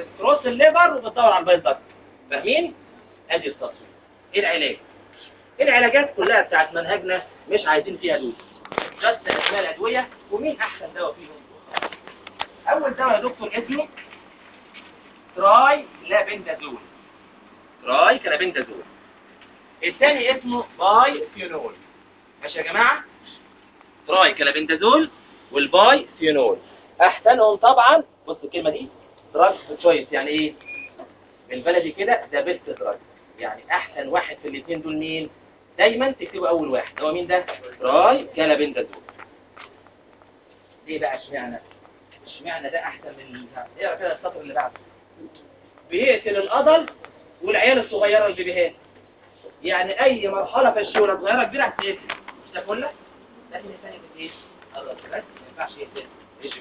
بتكروس الليفر وبتدور على البايل داكت فاهمين ادي التصوير ايه العلاج ايه العلاجات كلها بتاعت منهجنا مش عايزين فيها دوس جاست اسماء الادويه ومين احسن دواء فيهم اول دواء يا دكتور اسمه تراي لابندازول تراي كلابندازول الثاني اسمه باي فينول ماشي يا جماعه تراي كلابندازول والباي فينول احسنهم طبعا بص الكلمه دي دراج تشويس يعني ايه بالبلدي كده ده بيست دراج يعني احسن واحد في الاثنين دول مين دايما تكتبوا اول واحد هو مين ده تراي كلابندازول ليه بقى اشمعنى اشمعنى ده احسن من ده اقرا كده السطر اللي بعده بيقتل القدر والعيال الصغيره البيبيهات يعني اي مرحله في الشورى صغيره كبيره هتقتل مش ده كله لكن الثاني بت ايه قدر بس ما ينفعش يقتل ريجيم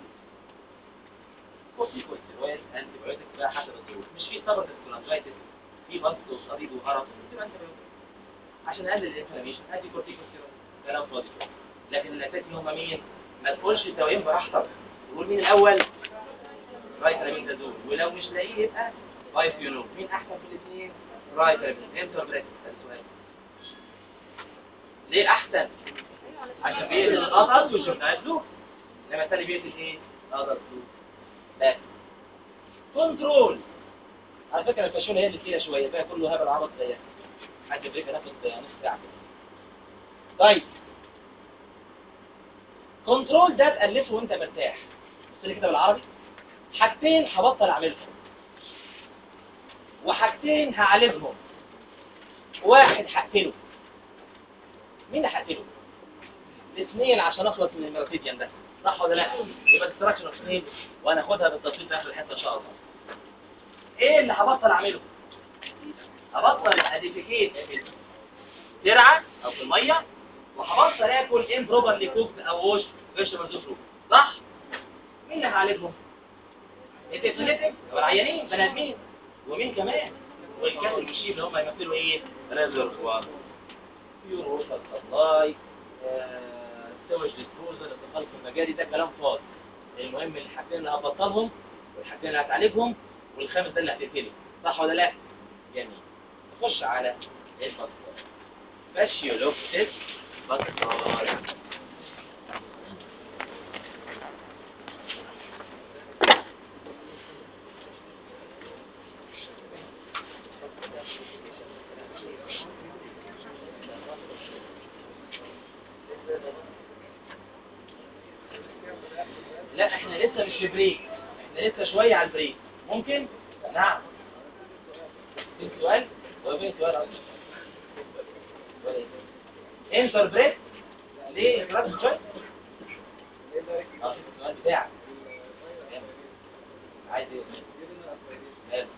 كوفي كورتيزويد انتي بايوتيك بقى حسب الظروف مش في صبر الكولانجايتس في بسط وصليب وهرم تبقى انت عشان اقلل الانفلاميشن ادي كورتيكوستيرويد كلام فاضي كده. لكن الاساسي هم مين ما تقولش الدوايين براحتك تقول مين الاول رايت دول ولو مش لاقيه يبقى باي فيونو مين احسن في الاثنين رايت انتر بريك السؤال ليه احسن عشان بيقتل القطر والجبنات له لما الثاني بيقتل ايه القطر له لا كنترول على فكره الفاشونه هي اللي فيها شويه بقى كله هبل عبط زيها حد بريك ناخد نص ساعه كده. طيب كنترول ده تألفه وانت مرتاح بص لي كده بالعربي حاجتين هبطل اعملهم وحاجتين هعالجهم واحد هقتله مين اللي هقتله؟ الاثنين عشان اخلص من الميراتيديان ده صح ولا لا؟ يبقى ديستراكشن اوف اثنين وهناخدها بالتفصيل في اخر الحته ان شاء الله. ايه اللي هبطل اعمله؟ هبطل اديفيكيت ترعه او في الميه وهبطل اكل امبروبرلي كوكت او ووش فيجيتابل زفرو صح؟ مين اللي هعالجهم؟ التفليتك والعيانين بني ادمين ومين كمان؟ والكاتب والشيب اللي هم يمثلوا ايه؟ ريزرفوار بيور ووتر سبلاي سوج ديسبوزل التخلص المجاري ده كلام فاضي المهم الحاجتين اللي هبطلهم والحاجتين اللي هتعالجهم والخامس ده اللي هتقتله صح ولا لا؟ جميل نخش على البطال فاشيولوكتس بطال لا احنا لسه مش في بريك احنا لسه شوية على البريك ممكن؟ نعم في سؤال؟ هو فين سؤال اصلا؟ انتر بريك ليه اقرب شوية؟ اه شوف السؤال بتاعك عايز ايه؟ ماله؟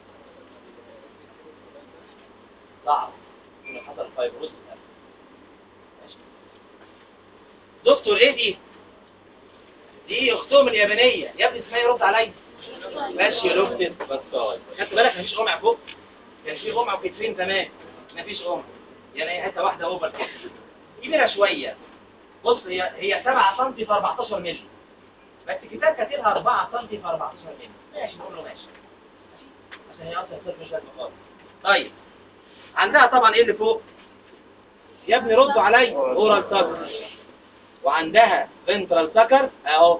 صعب يكون حصل فايبروس ماشي دكتور ايه دي؟ دي اختهم اليابانية يا ابني اسمها يرد عليا ماشي لوكتس بطال خدت بالك مفيش قمع فوق كان في قمع وكتفين زمان مفيش قمع يعني هي حته واحده اوفر كده كبيره شويه بص هي هي 7 سم في 14 مللي بس الكتاب كاتبها 4 سم في 14 مللي ماشي نقول له ماشي عشان هي اصلا صفر مش لازمه خالص طيب عندها طبعا ايه اللي فوق يا ابني ردوا عليا اورال سكر وعندها فنترال سكر اهو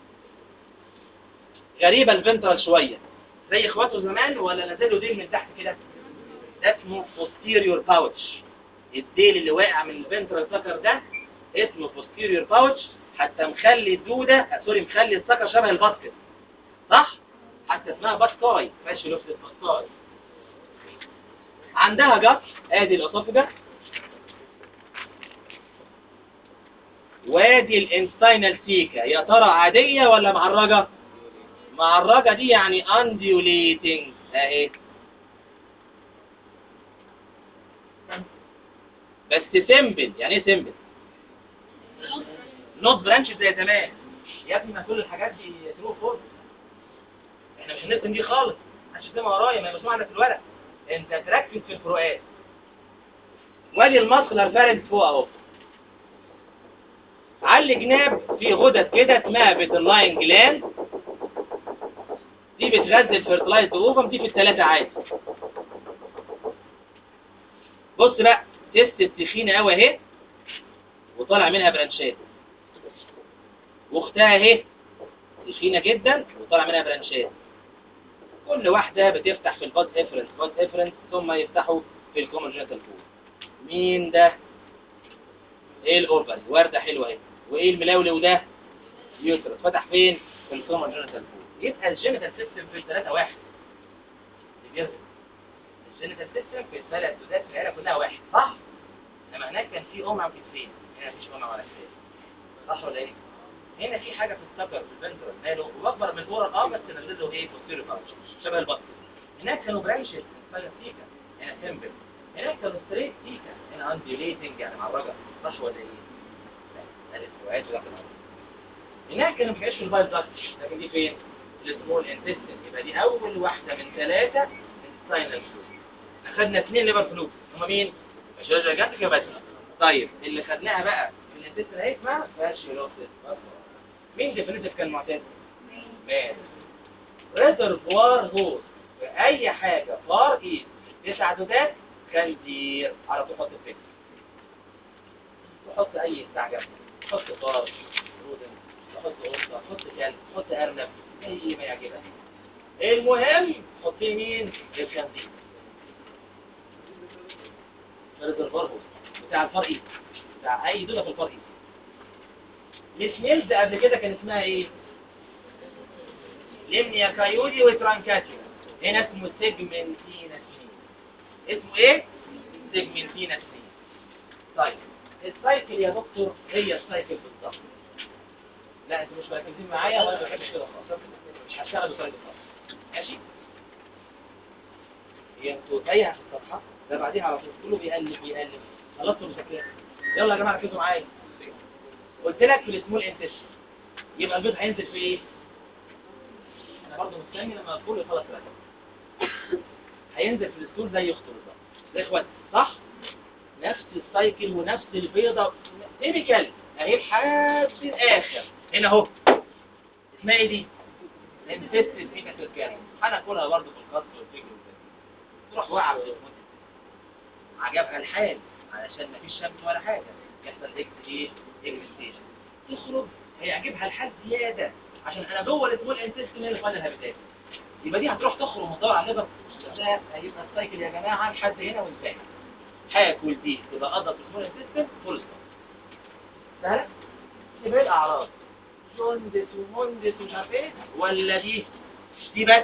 غريبة الفنترال شوية زي اخواته زمان ولا نزلوا ديل من تحت كده ده اسمه posterior pouch الديل اللي واقع من الفنترال سكر ده اسمه posterior pouch حتى مخلي الدودة آه، سوري مخلي السكر شبه الباسكت صح؟ حتى اسمها باسكاي ماشي لفت باسكاي عندها جت ادي الاسوفجس وادي الانستاينال سيكا يا ترى عادية ولا معرجة معرجة دي يعني انديوليتنج اهي بس سيمبل يعني ايه سيمبل نوت برانش زي زمان يا ابني ما كل الحاجات دي ترو فور احنا مش هنرسم دي خالص محدش يرسمها ورايا ما هي مسموعة في الورق انت تركز في الفروقات وادي المسلر فارنس فوق اهو على الجناب في غدد كده اسمها بيتلاين جلاند دي بتغذي الفيرتلايزد اوفم دي في الثلاثه عادي بص بقى تست التخينه قوي اهي وطالع منها برانشات واختها اهي تخينه جدا وطالع منها برانشات كل واحده بتفتح في الباد افرنس باد افرنس ثم يفتحوا في الكومن جينيتال فود مين ده ايه الاوفري ورده حلوه اهي وايه الملولو ده يوترس فتح فين في الكومن جينيتال فود يبقى الجينيتال سيستم في الثلاثه واحد اللي بيرسم الجينيتال سيستم في الثلاث سودات في العيله كلها واحد صح انما هناك كان في امع وكتفين هنا مفيش امع ولا كتفين صح ولا ايه هنا في حاجه في السكر في الفنترال ماله واكبر من الاورال اه بس نزل له ايه بوستيريو باوتش شبه البطن هناك كانوا برانشز اسمها سيكا هنا سيمبل هناك كانوا ستريت سيكا هنا انديوليتنج يعني معرجه صح ولا ايه لا ده السؤال ده هناك كانوا بيعيشوا في البايل داكت لكن دي فين السمول انتستين يبقى دي اول واحده من ثلاثه من ساينال فلويد اخذنا اثنين ليبر فلويد هم مين مش رجع جاتك بس طيب اللي خدناها بقى من الانتستين اهي اسمها فاشيلوسيس مين ديفينيتيف كان معتاد مان ريزرفوار هوست في اي حاجه فار ايست تسع دودات خنزير على طول حط الفكر تحط اي استعجاب تحط فار رودن تحط قطه تحط كلب تحط ارنب اي ما يعجبك المهم حطي مين الخنزير ريزرفوار هوست بتاع الفار ايست بتاع اي دوله في الفار ايست مش نيلز قبل كده كان اسمها ايه لمنيا كايودي وترانكاتيو هنا اسمه سيجمنتينا سنين اسمه ايه سيجمنتينا سنين طيب السايكل يا دكتور هي السايكل بالظبط لا انتوا مش مركزين معايا وانا ما بحبش كده خالص مش هشتغل بطريقه خالص ماشي هي انتوا تايهه في الصفحه ده بعديها على طول كله بيقلب بيقلب خلصتوا المذاكره يلا يا جماعه ركزوا معايا قلت لك في السمول انتشن يبقى البيض هينزل في ايه انا برضه مستني لما الفول يخلص الرسم هينزل في الستول زي اخته بالظبط زي اخواتي صح نفس السايكل ونفس البيضه تيبيكال اهي لحد الاخر هنا اهو اسمها ايه دي انفستد فينا تركيا هناكلها برضه في الخط والفجر وكده تروح واقعه في الموت عجبها الحال علشان مفيش شمس ولا حاجه يحصل اكس ايه اكستيشن تخرج هيعجبها الحال زياده عشان انا جوه السمول انتستين اللي فاضل الهابيتات يبقى دي هتروح تخرج وتدور على الليفر ده هيبقى السايكل يا جماعه لحد هنا وانتهى هاكل دي تبقى قضت السمول انتستين فول ستوب سهله تبقى الاعراض جوندس وموندس ومش عارف ايه ولا دي دي بس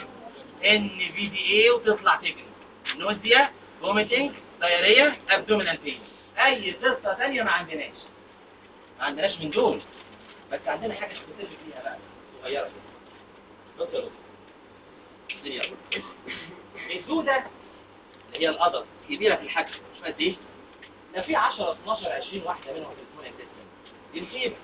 ان في دي اي وتطلع تجري نوزيا فوميتنج دايريا ابدومينال بين اي قصه ثانيه ما عندناش ما عندناش من دول بس عندنا حاجه سبيسيفيك فيها بقى صغيره كده دكتور الدنيا السودة اللي هي القدر كبيره في الحجم مش قد ايه ده في 10 12 20 واحده منهم في السمول انتستين دي مصيبه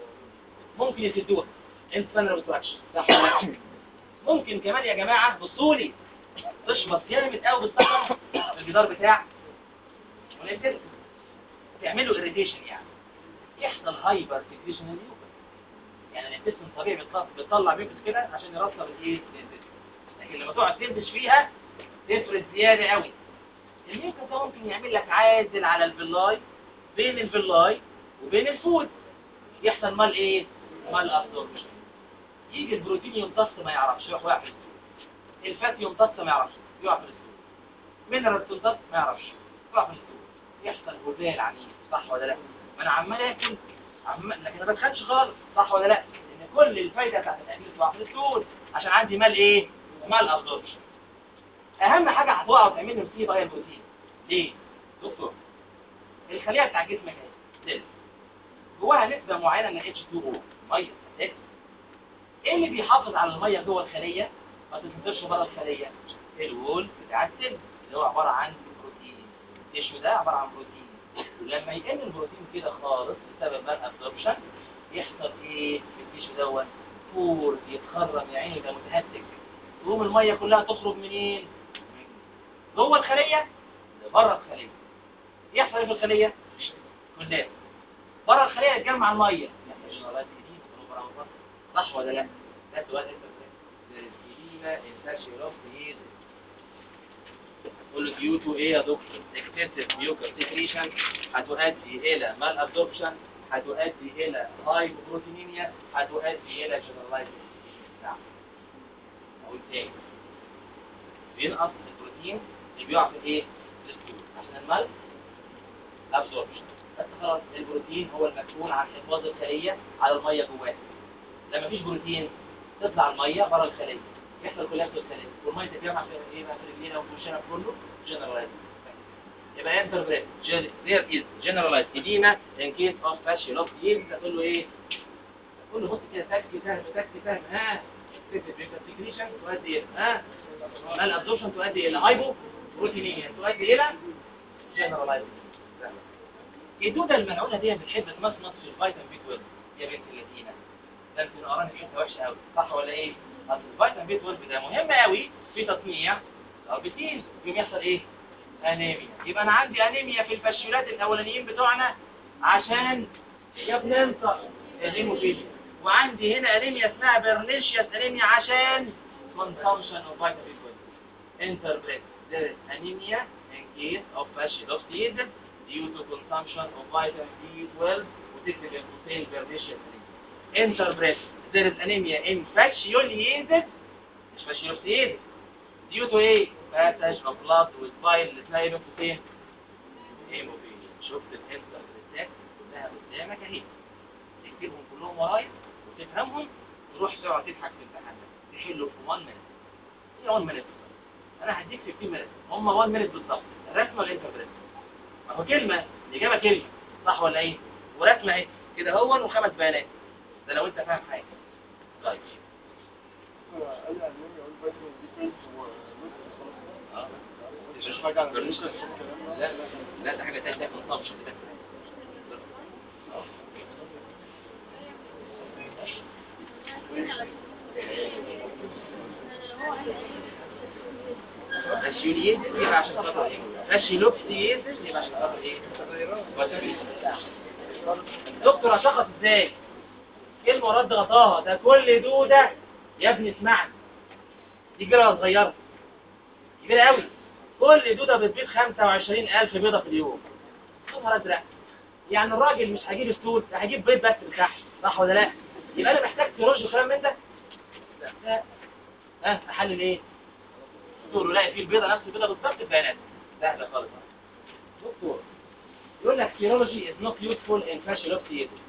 ممكن يسدوها انسان ريتراكشن صح ولا لا؟ ممكن كمان يا جماعه بصوا لي تشبط جامد قوي بالسكر في الجدار بتاع والانتستين تعمل له اريتيشن يعني يحصل هايبر سكريشن الميوكس يعني الانتستين طبيعي بيطلع بيطلع ميوكس كده عشان يرطب الايه الانتستين لكن لما تقعد تلبس فيها تفرد زياده قوي الميوكس ده ممكن يعمل لك عازل على الفيلاي بين الفيلاي وبين الفود يحصل مال ايه مال ابسوربشن يجي البروتين يمتص ما يعرفش يروح واقع في الستول الفات يمتص ما يعرفش يقع في الستول مينرال تمتص ما يعرفش يقع في الستول يحصل غزال عنيف صح ولا لا ما انا عمال اكل عمال لكن ما بتخنش خالص صح ولا لا ان كل الفايده بتاعت الاكل تقع في الستول عشان عندي مال ايه مال ابسوربشن اهم حاجه هتقع وتعمل لي مصيبه هي البروتين ليه دكتور الخليه بتاع جسمك اهي سيل جواها نسبه معينه من H2O ميه اساسي ايه اللي بيحافظ على الميه جوه الخليه ما تنتشرش بره الخليه الوول بتاع السيل اللي هو عباره عن بروتين التيشو ده عباره عن بروتين لما يقل البروتين كده خالص بسبب مال ابسوربشن يحصل ايه في التيشو دوت فور يتخرم يا عيني يبقى متهتك تقوم الميه كلها تخرج منين جوه الخليه بره الخليه يحصل ايه في الخليه كلها بره الخليه يتجمع الميه صح ولا لا ده سؤال انت إلى الفاشيولوبتيز تقول له ديو تو ايه يا دكتور اكسسيف ميوكر سيكريشن هتؤدي الى مال ابزوربشن هتؤدي الى هاي بروتينيميا هتؤدي الى جنرالايز نعم اقول تاني بينقص البروتين اللي بيقع في ايه في الستول عشان المال ابزوربشن بس خلاص البروتين هو المسؤول عن حفاظ الخليه على الميه جواها لما فيش بروتين تطلع الميه بره الخليه يحصل كولابس الخليه والميه تتجمع في ايه بقى في رجلينا وفي كله جنرالايز يبقى انتربريت there is generalized edema in case of fascial of yield تقول له ايه تقول له بص كده تاكسي فاهم تاكسي فاهم ها سكريشن تؤدي الى ها مال ابزوربشن تؤدي الى هايبو بروتينيميا تؤدي الى جنرالايز الدودة الملعونة دي بتحب تمصمص في الفيتامين بي 12 يا بنت اللذينة ده انت القران بتاعتها وحشة قوي صح ولا ايه؟ اصل الفيتامين بي 12 ده مهم قوي في تصنيع البيتين يوم يحصل ايه؟ انيميا يبقى انا عندي انيميا في الفاشيولات الاولانيين بتوعنا عشان يا بننطق الهيموفيليا وعندي هنا انيميا اسمها برنيشيوس انيميا عشان consumption of vitamin B12 interpret there is anemia in case of fasciolopsis due to consumption of vitamin B12 وتكتب القوسين برنيشيوس انيميا interpret there is anemia in fasciolopsis مش fasciolopsis due to ايه passage of blood والبايل اللي اسمها ايه بين قوسين هيموفيليا شفت الانتربريتات كلها قدامك اهي تكتبهم كلهم ورايا وتفهمهم تروح تقعد تضحك في الامتحان تحله في 1 مينت هي 1 مينت انا هديك 15 مينت هم 1 مينت بالظبط الرسمه والانتربريت ما هو كلمه الاجابه كلمه صح ولا ايه ورسمه اهي كده هو وخمس بيانات ده لو انت فاهم حاجه طيب اه مش حاجة على برنيش. الموقف لا لا ده حاجه تانية ده كونسامشن ده فاشيوليزيس يبقى عشان خاطر ايه؟ فاشيلوبسيزيس يبقى عشان خاطر ايه؟ فاشيوليزيس. دكتور اشخص ازاي؟ كلمة رد غطاها ده كل دودة يا ابني اسمعني دي كبيرة صغيرة كبيرة قوي كل دودة بتبيض 25000 بيضة في اليوم نهار ازرق يعني الراجل مش هيجيب ستول ده هيجيب بيض بس بتاعه صح ولا لا؟ يبقى انا محتاج ترج وكلام من ده؟ لا لا. ها احلل ايه؟ دكتور ولاقي فيه البيضة نفس البيضة بالظبط البيانات سهلة خالص دكتور يقول لك سيرولوجي از نوت يوسفول ان فاشل اوف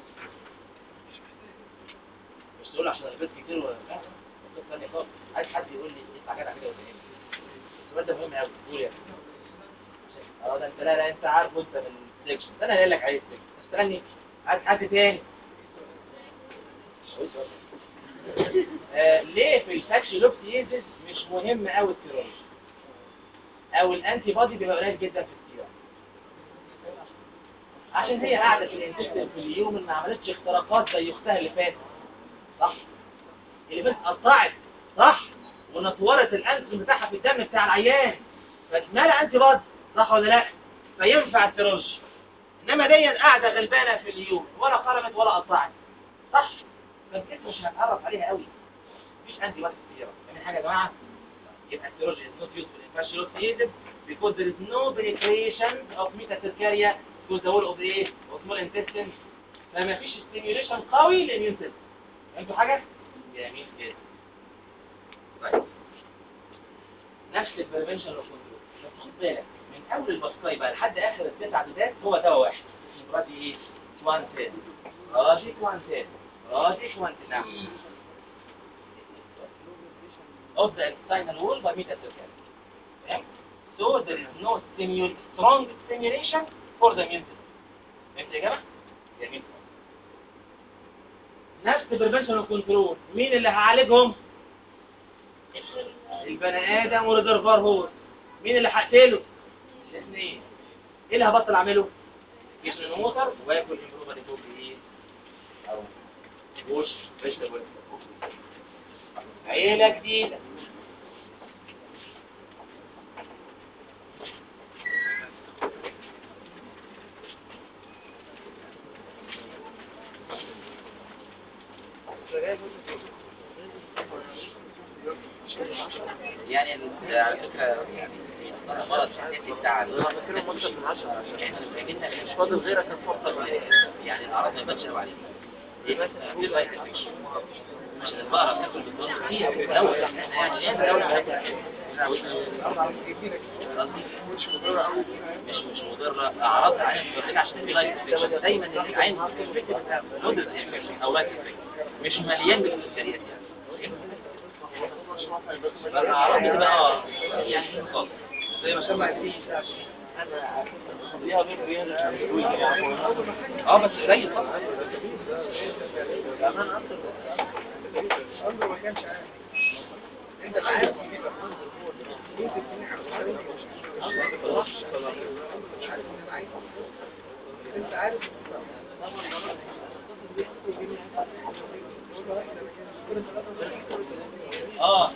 مش تقول عشان البيض كتير ولا لا دكتور ثاني خالص عايز حد يقول لي اطلع جدع كده وفهمني السؤال ده مهم قوي قول يا اه ده انت لا لا انت عارف انت من السكشن ده انا قايل لك عايز سكشن استني عايز حد تاني آه ليه في الفاكشيلوبسيزيس مش مهم قوي السيرولوجي او الانتي بودي بيبقى قليل جدا في السيرم عشان هي قاعده في الانتستين في اليوم ما عملتش اختراقات زي اختها اللي فاتت صح اللي فاتت قطعت صح ونطورت الانسولين بتاعها في الدم بتاع العيان فاتملى انتي بودي صح ولا لا فينفع السيرولوجي انما دي قاعده غلبانه في اليوم ولا خرمت ولا قطعت صح فالجسم مش هنتعرف عليها قوي مفيش انتي بودي كتير فاهمين حاجه يا جماعه يبقى السيرولوجي is not useful in fasciolopsis because there is no penetration of metacercaria to the wall of the ايه of small intestine فما فيش stimulation قوي للاميون سيستم فهمتوا حاجه؟ جميل جدا طيب نفس البريفنشن والكنترول بس خد بالك من اول البسكاي بقى لحد اخر التسع دودات هو دواء واحد اسمه رادي ايه؟ كوانتين رادي كوانتين رادي كوانتين نعم of the intestinal wall by metacercaria فاهم؟ So there is no stimul strong stimulation for the immune system. فهمت يا جماعة؟ جميل نفس البريفنشن والكنترول مين اللي هعالجهم؟ البني ادم والريزرفوار هو مين اللي هقتله؟ الاثنين ايه اللي هبطل اعمله؟ جسم الموتر واكل امبروفر يكون ايه؟ او وش فيجيتابل عيلة جديدة يعني ال- على فكرة يعني المرض الحساسي بتاع ال- احنا محتاجين مش فاضل غيرك فرصة يعني الأعراض ما يبانش قوي عليك دي مثلا في لايت انفكشن عشان البقرة بتاكل بالظبط فيها لو احنا يعني ليه لو مش مش مش مضرة أعراضها عشان عشان في لايت انفكشن دايما العين مودرن انفكشن أو لايت انفكشن مش مليان بالإمكانيات يعني الأعراض بتبقى اه يعني خالص زي ما شاء الله اه بس قليل طبعا اه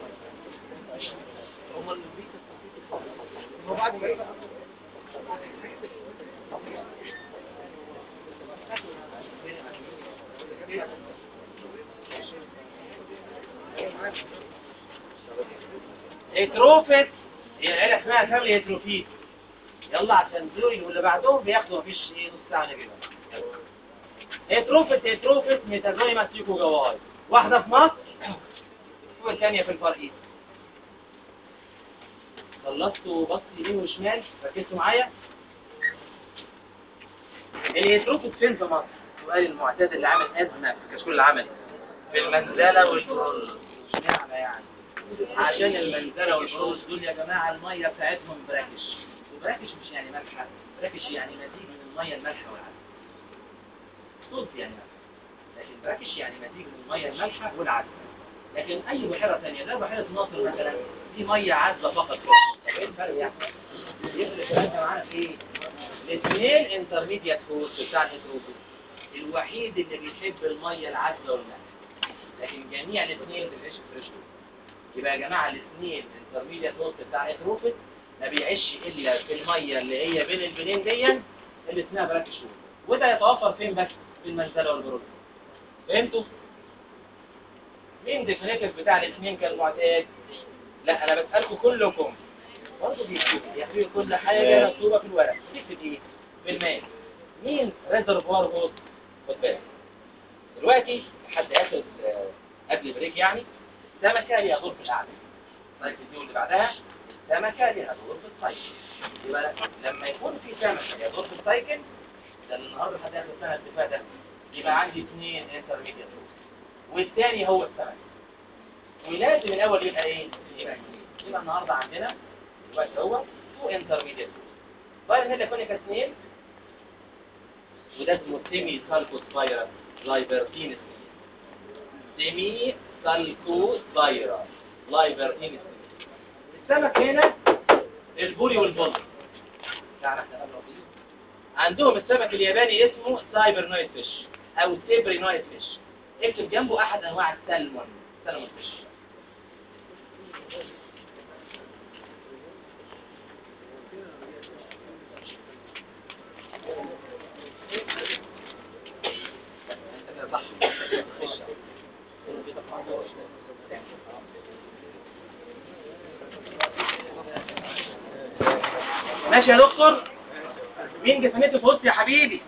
هيتروفيت هي العيلة اسمها فاميلي هيتروفيت يلا عشان دول واللي بعدهم بياخدوا مفيش ايه نص ساعة نجيبها هيتروفيت هيتروفيت ميتازويما سيكو جواي واحدة في مصر والثانية في الفرقيس خلصتوا بص يمين وشمال ركزتوا معايا الهيتروفيت فين في مصر؟ سؤال المعتاد اللي عامل أزمة في الكشكول العملي في المنزلة والبرول اشمعنى يعني عشان المنزلة والبروز دول يا جماعة المية بتاعتهم براكش وبراكش مش يعني مالحة براكش يعني مزيج من المية المالحة والعسل صوت يعني مالحة لكن براكش يعني مزيج من المية المالحة والعسل لكن أي بحيرة ثانية ده بحيرة ناصر مثلا دي مية عذبة فقط طب ايه الفرق يعني؟ يفرق الكلام ده معانا في ايه؟ الاثنين انترميديات فورس بتاع الهيدروجين الوحيد اللي بيحب المية العذبة والمالحة لكن جميع الاثنين بيعيش فريش يبقى يا جماعة الاثنين الانترميديات نوت بتاع الهيدروفيت ما بيعيش الا في المية اللي هي بين البنين دي اللي اسمها براك شهور وده يتوفر فين بس في المنزلة والبرود فهمتوا؟ مين ديفينيتيف بتاع الاثنين كالمعتاد؟ لا انا بسألكم كلكم برضه بيكتبوا يكتبوا كل حاجة مكتوبة في الورق تكتب ايه؟ في المال مين ريزرفوار هوست؟ خد بالك دلوقتي لحد اخر آه، قبل البريك يعني السمكة ليها دور في الأعلى السايكل دي واللي بعدها السمكة ليها دور في السايكل يبقى لما يكون في سمكة ليها دور في السايكل ده اللي النهارده لحد آخر السنة اللي فاتت يبقى عندي اثنين انترميديت والثاني هو السمك ولازم الأول يبقى إيه؟ يبقى اثنين. يبقى النهارده عندنا دلوقتي هو تو انترميديت فايروس هنا كونيك اثنين وده اسمه سيمي سالكوس فايروس لايبرتين سيمي سالكو فايروس لايبرتين السمك هنا البوري والبولي يعني احنا قبل الرصيد. عندهم السمك الياباني اسمه سايبر نويت فيش او سيبري نويت فيش اكتب جنبه احد انواع السلمون سلمون فيش ماشي يا دكتور مين جسمته في وسط يا حبيبي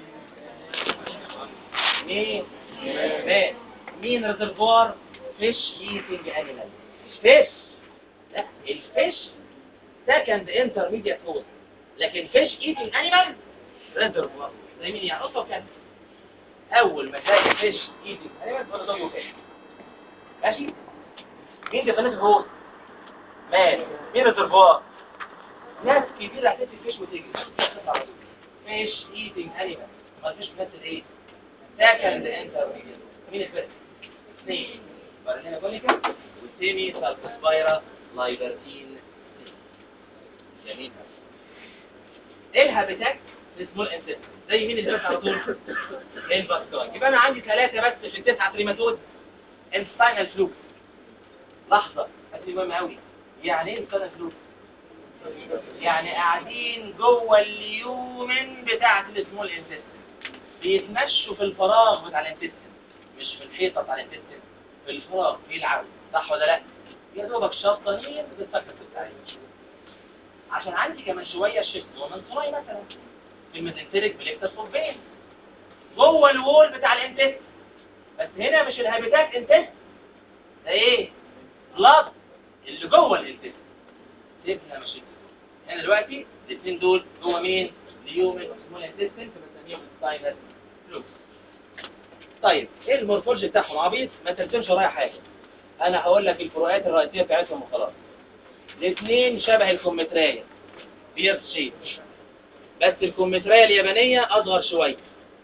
مين مين مين ريزرفوار فيش ايتنج انيمال فيش لا الفيش سكند انترميديت هوست لكن فيش ايتنج انيمال ريزرفوار زي مين يعني اصلا كان اول ما تلاقي فيش ايتنج انيمال تقول ده فيش ماشي مين جسمته هوست مان مين ريزرفوار ناس كتير هتدي فيش وتجري فيش ايتنج انيمال ما فيش بس ايه سكند انترميديت مين الفرق اثنين بارنينا كوليكا وسيمي سالفوسبايرا لايبرتين جميل ايه الهابيتات السمول انتست زي مين اللي على طول الباسكال يبقى انا عندي ثلاثه بس في التسعه تريماتود انستاينال فلوك لحظه دي مهمه قوي يعني ايه انستاينال فلوك يعني قاعدين جوه اليومن بتاعه السمول انتست بيتمشوا في الفراغ بتاع الانتستين مش في الحيطه بتاع الانتستين في الفراغ بيلعبوا صح ولا لا يا دوبك شطانين بالسكر بتاعي عشان عندي كمان شويه الشيست ومن صناعي مثلا في الميزنتريك بليكتس فين جوه الوول بتاع الانتست بس هنا مش الهابيتات انتست ده ايه بلاد اللي جوه الانتست سيبنا ماشي هنا دلوقتي الاثنين دول جوه مين اليومن سمول انتستين فبنسميهم ساينس فلوكس طيب ايه المورفولوجي بتاعهم عبيط ما ترسمش ورايا حاجه انا هقول لك الفروقات الرئيسيه بتاعتهم وخلاص الاثنين شبه الكمثريه بيرس شيب بس الكمثريه اليابانيه اصغر شويه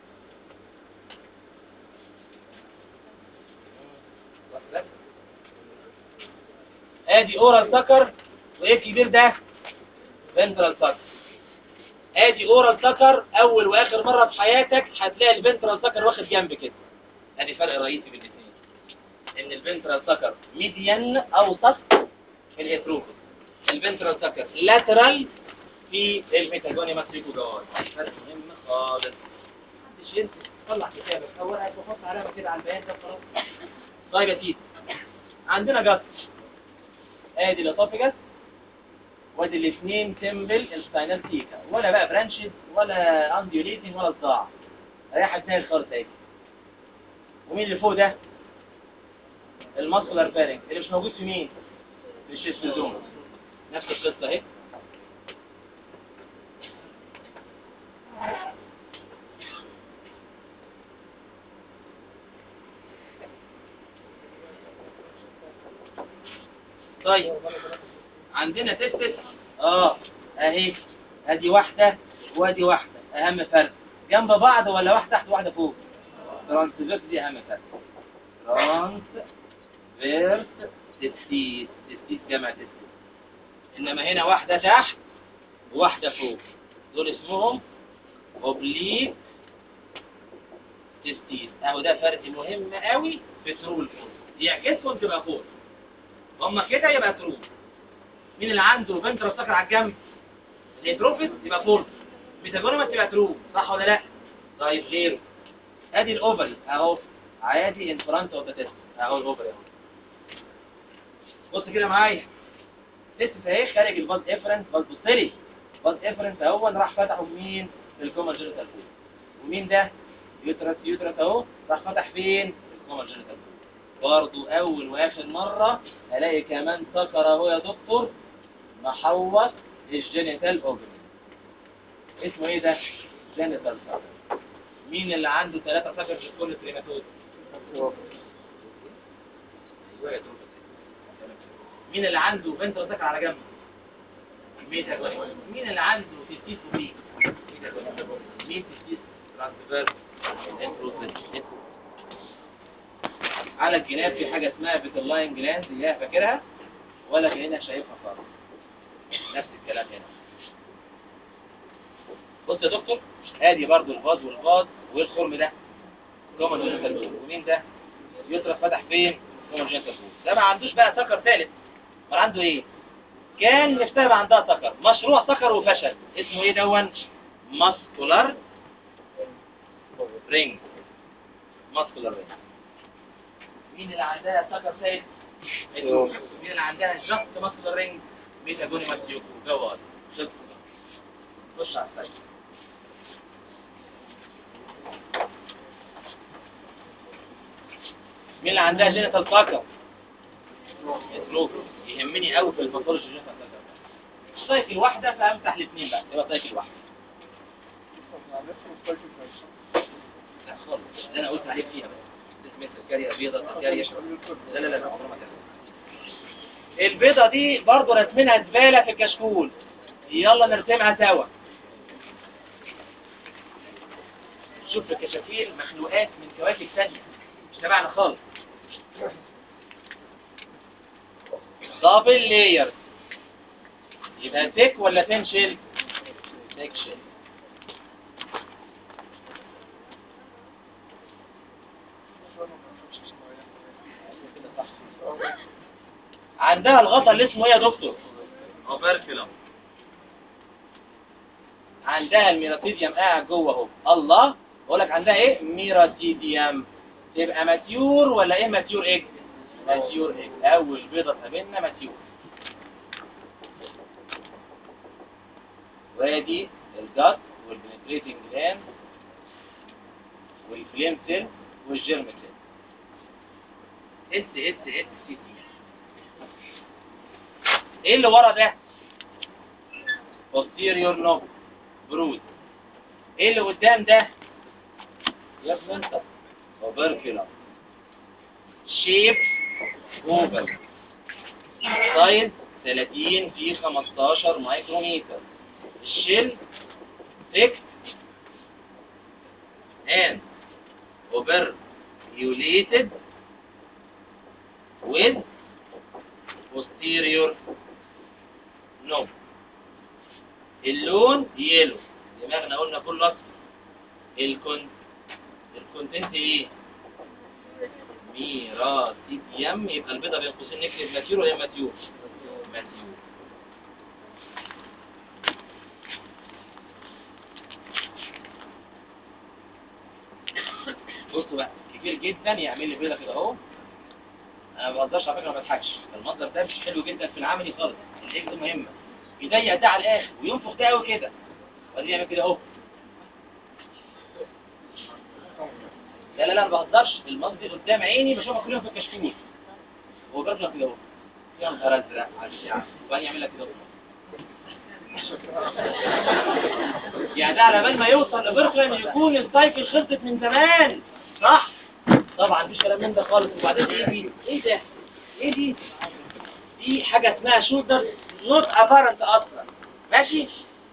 ادي اورال سكر وايه الكبير ده فنترال سكر ادي اورال سكر اول واخر مره في حياتك هتلاقي الفنترال سكر واخد جنب كده ادي فرق رئيسي بين الاثنين ان الفنترال سكر ميديان اوسط في الاتروفوس الفنترال سكر لاترال في الميتاجوني ماتريكو جوار فرق مهم خالص محدش ينسى طلع كتابك او ورقك وحط علامه كده على البيان ده خلاص طيب يا سيدي عندنا جاست ادي الاسوفيجاس وادي الاثنين تمبل الساينال تيكا ولا بقى برانشز ولا انديوليتنج ولا صداع ريحه دماغ خالص اهي ومين اللي فوق ده الماسكولار فارنج اللي مش موجود في مين في الشيستوزوم نفس القصه اهي طيب عندنا تستس اه اهي ادي واحدة وادي واحدة اهم فرق جنب بعض ولا واحدة تحت واحدة فوق ترانسفيرس دي اهم فرق ترانسفيرس تستيس تستيس جمع تستيس انما هنا واحدة تحت وواحدة فوق دول اسمهم اوبليك تستيس اهو ده فرق مهم قوي في ترو الفوق يعكسهم تبقى فوق هما كده يبقى ترو مين اللي عنده فنترال سكر على الجنب الهيدروفيس يبقى فولس ميتاجونيما تبقى ترو صح ولا لا طيب غيره ادي الاوفري اهو عادي ان فرونت اوف ذا تيست اهو الاوفري اهو بص كده معايا تيست اهي خارج الباز افرنت باز بص لي باز افرنت اهو راح فتحه مين في الكومن جينيتال فود ومين ده يوترس يوترس اهو راح فتح فين في الكومن جينيتال فود برضو اول واخر مرة الاقي كمان سكر اهو يا دكتور محوط الجينيتال اوبن اسمه ايه ده جينيتال سكر مين اللي عنده ثلاثة سكر في كل تريماتود مين اللي عنده فنترال سكر على جنب ميتاجونيمال مين اللي عنده تستيس وبيك ميتاجونيمال مين تستيس ترانسفيرس انتروسيت على الجناب في حاجة اسمها بيتلاين جلاند اللي هي فاكرها ولا كأنك شايفها خالص نفس الكلام هنا بص يا دكتور ادي برضو الفاز والفاز والخرم ده كومن جينيتال بول ومين ده يطرف فتح فين كومن جينيتال بول ده ما عندوش بقى سكر ثالث ما عنده ايه كان نفسها يبقى عندها سكر مشروع سكر وفشل اسمه ايه دون ماسكولار رينج ماسكولار رينج مين اللي عندها سكر ثالث مين اللي عندها جاست ماسكولار رينج ميتاجونيمال تيوكو جواد خلص خش على السايت مين اللي عندها جينيتال سكر اتروك يهمني قوي في الباثولوجي جينيتال سكر سايكل واحده فامسح الاثنين بقى يبقى سايكل واحده لا خالص ده انا قلت عليه فيها بس اسمها سكريا بيضة سكريا لا لا لا لا البيضة دي برضه رسمينها زبالة في الكشكول يلا نرسمها سوا شوف في الكشافيل مخلوقات من كواكب ثانية مش تبعنا خالص دبل لاير يبقى تيك ولا تنشل تكشل عندها الغطا اللي اسمه ايه يا دكتور اوبركلم عندها الميراتيديوم قاعد جوه اهو الله بقول لك عندها ايه ميراتيديوم تبقى ماتيور ولا ايه ماتيور ايه ماتيور ايج اول بيضه تقابلنا ماتيور وادي الجات والبنتريتنج جلاند والفليم سيل والجيرم سيل اس اس اس سي تي ايه اللي ورا ده posterior knob برود ايه اللي قدام ده يا ابني انت اوبركيولار شيب اوفر سايز 30 في 15 مايكرومتر الشيل thick and overulated with posterior knob اللون يلو دماغنا قلنا كله اصفر الكون الكونتنت ايه ميراسيديم يبقى البيضه بين قوسين نكتب ماتيور ولا ماتيور ماتيور بصوا بقى كتير جدا يعمل لي بيضه كده اهو انا ما بهزرش على فكره ما بضحكش المنظر ده مش حلو جدا في العملي خالص الايد مهمه يضيق ده على الاخر وينفخ ده قوي كده وبعدين يعمل كده اهو لا لا لا ما بهزرش المنظر قدام عيني بشوفها كل يوم في الكشكول هو بيرجع كده اهو يا نهار ازرق على الشعب وبعدين يعمل لك كده اهو يعني ده على بال ما يوصل لبركلين يكون السايكل خلصت من زمان صح طبعا مفيش كلام من ده خالص وبعدين ايه دي ايه ده ايه دي دي حاجه اسمها شولدر نوت ابارنت اصلا ماشي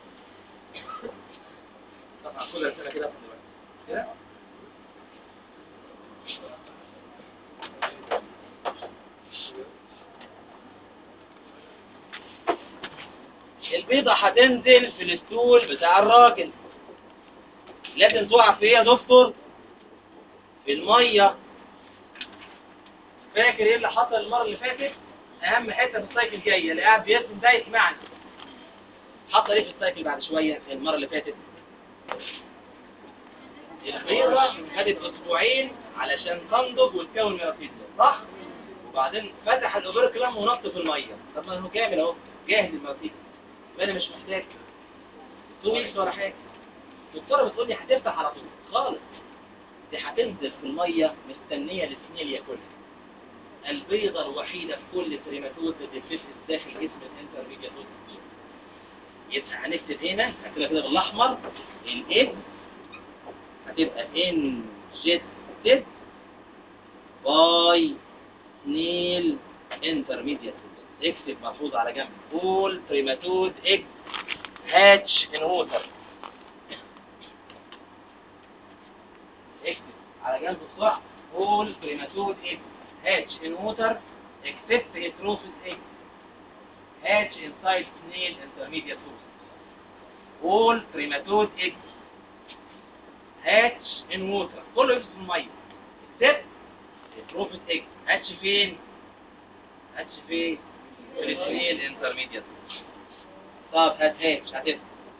طبعا كل الاسئله كده كده البيضة هتنزل في الستول بتاع الراجل لازم تقع في ايه يا دكتور في المية فاكر ايه اللي حصل المرة اللي فاتت اهم حتة في السايكل جاية اللي قاعد بيرسم ده يسمعني حصل ايه في السايكل بعد شوية المرة اللي فاتت البيضة خدت اسبوعين علشان تنضج وتكون ميراتيزيا صح وبعدين فتح الاوبركلام ونط في المية طب ما هو كامل اهو جاهز الميراتيزيا انا مش محتاج تو ويكس ولا حاجه الدكتوره بتقول لي هتفتح على طول خالص دي هتنزل في الميه مستنيه السنيل ياكلها البيضه الوحيده في كل تريماتود بتتفتح داخل جسم الانترميديات يبقى هنكتب هنا هكتبها كده بالاحمر الاس هتبقى انجستد باي سنيل انترميديات اكتب ملحوظ على جنب all trematode egg hatch in water اكتب على جنب بسرعة all trematode egg hatch in water except heterophis egg hatch inside snail intermediate host all trematode egg hatch in water كله يفضل في المية except heterophis egg hatch فين hatch فين الاثنين انترميديت طب هات هاتش هتفتح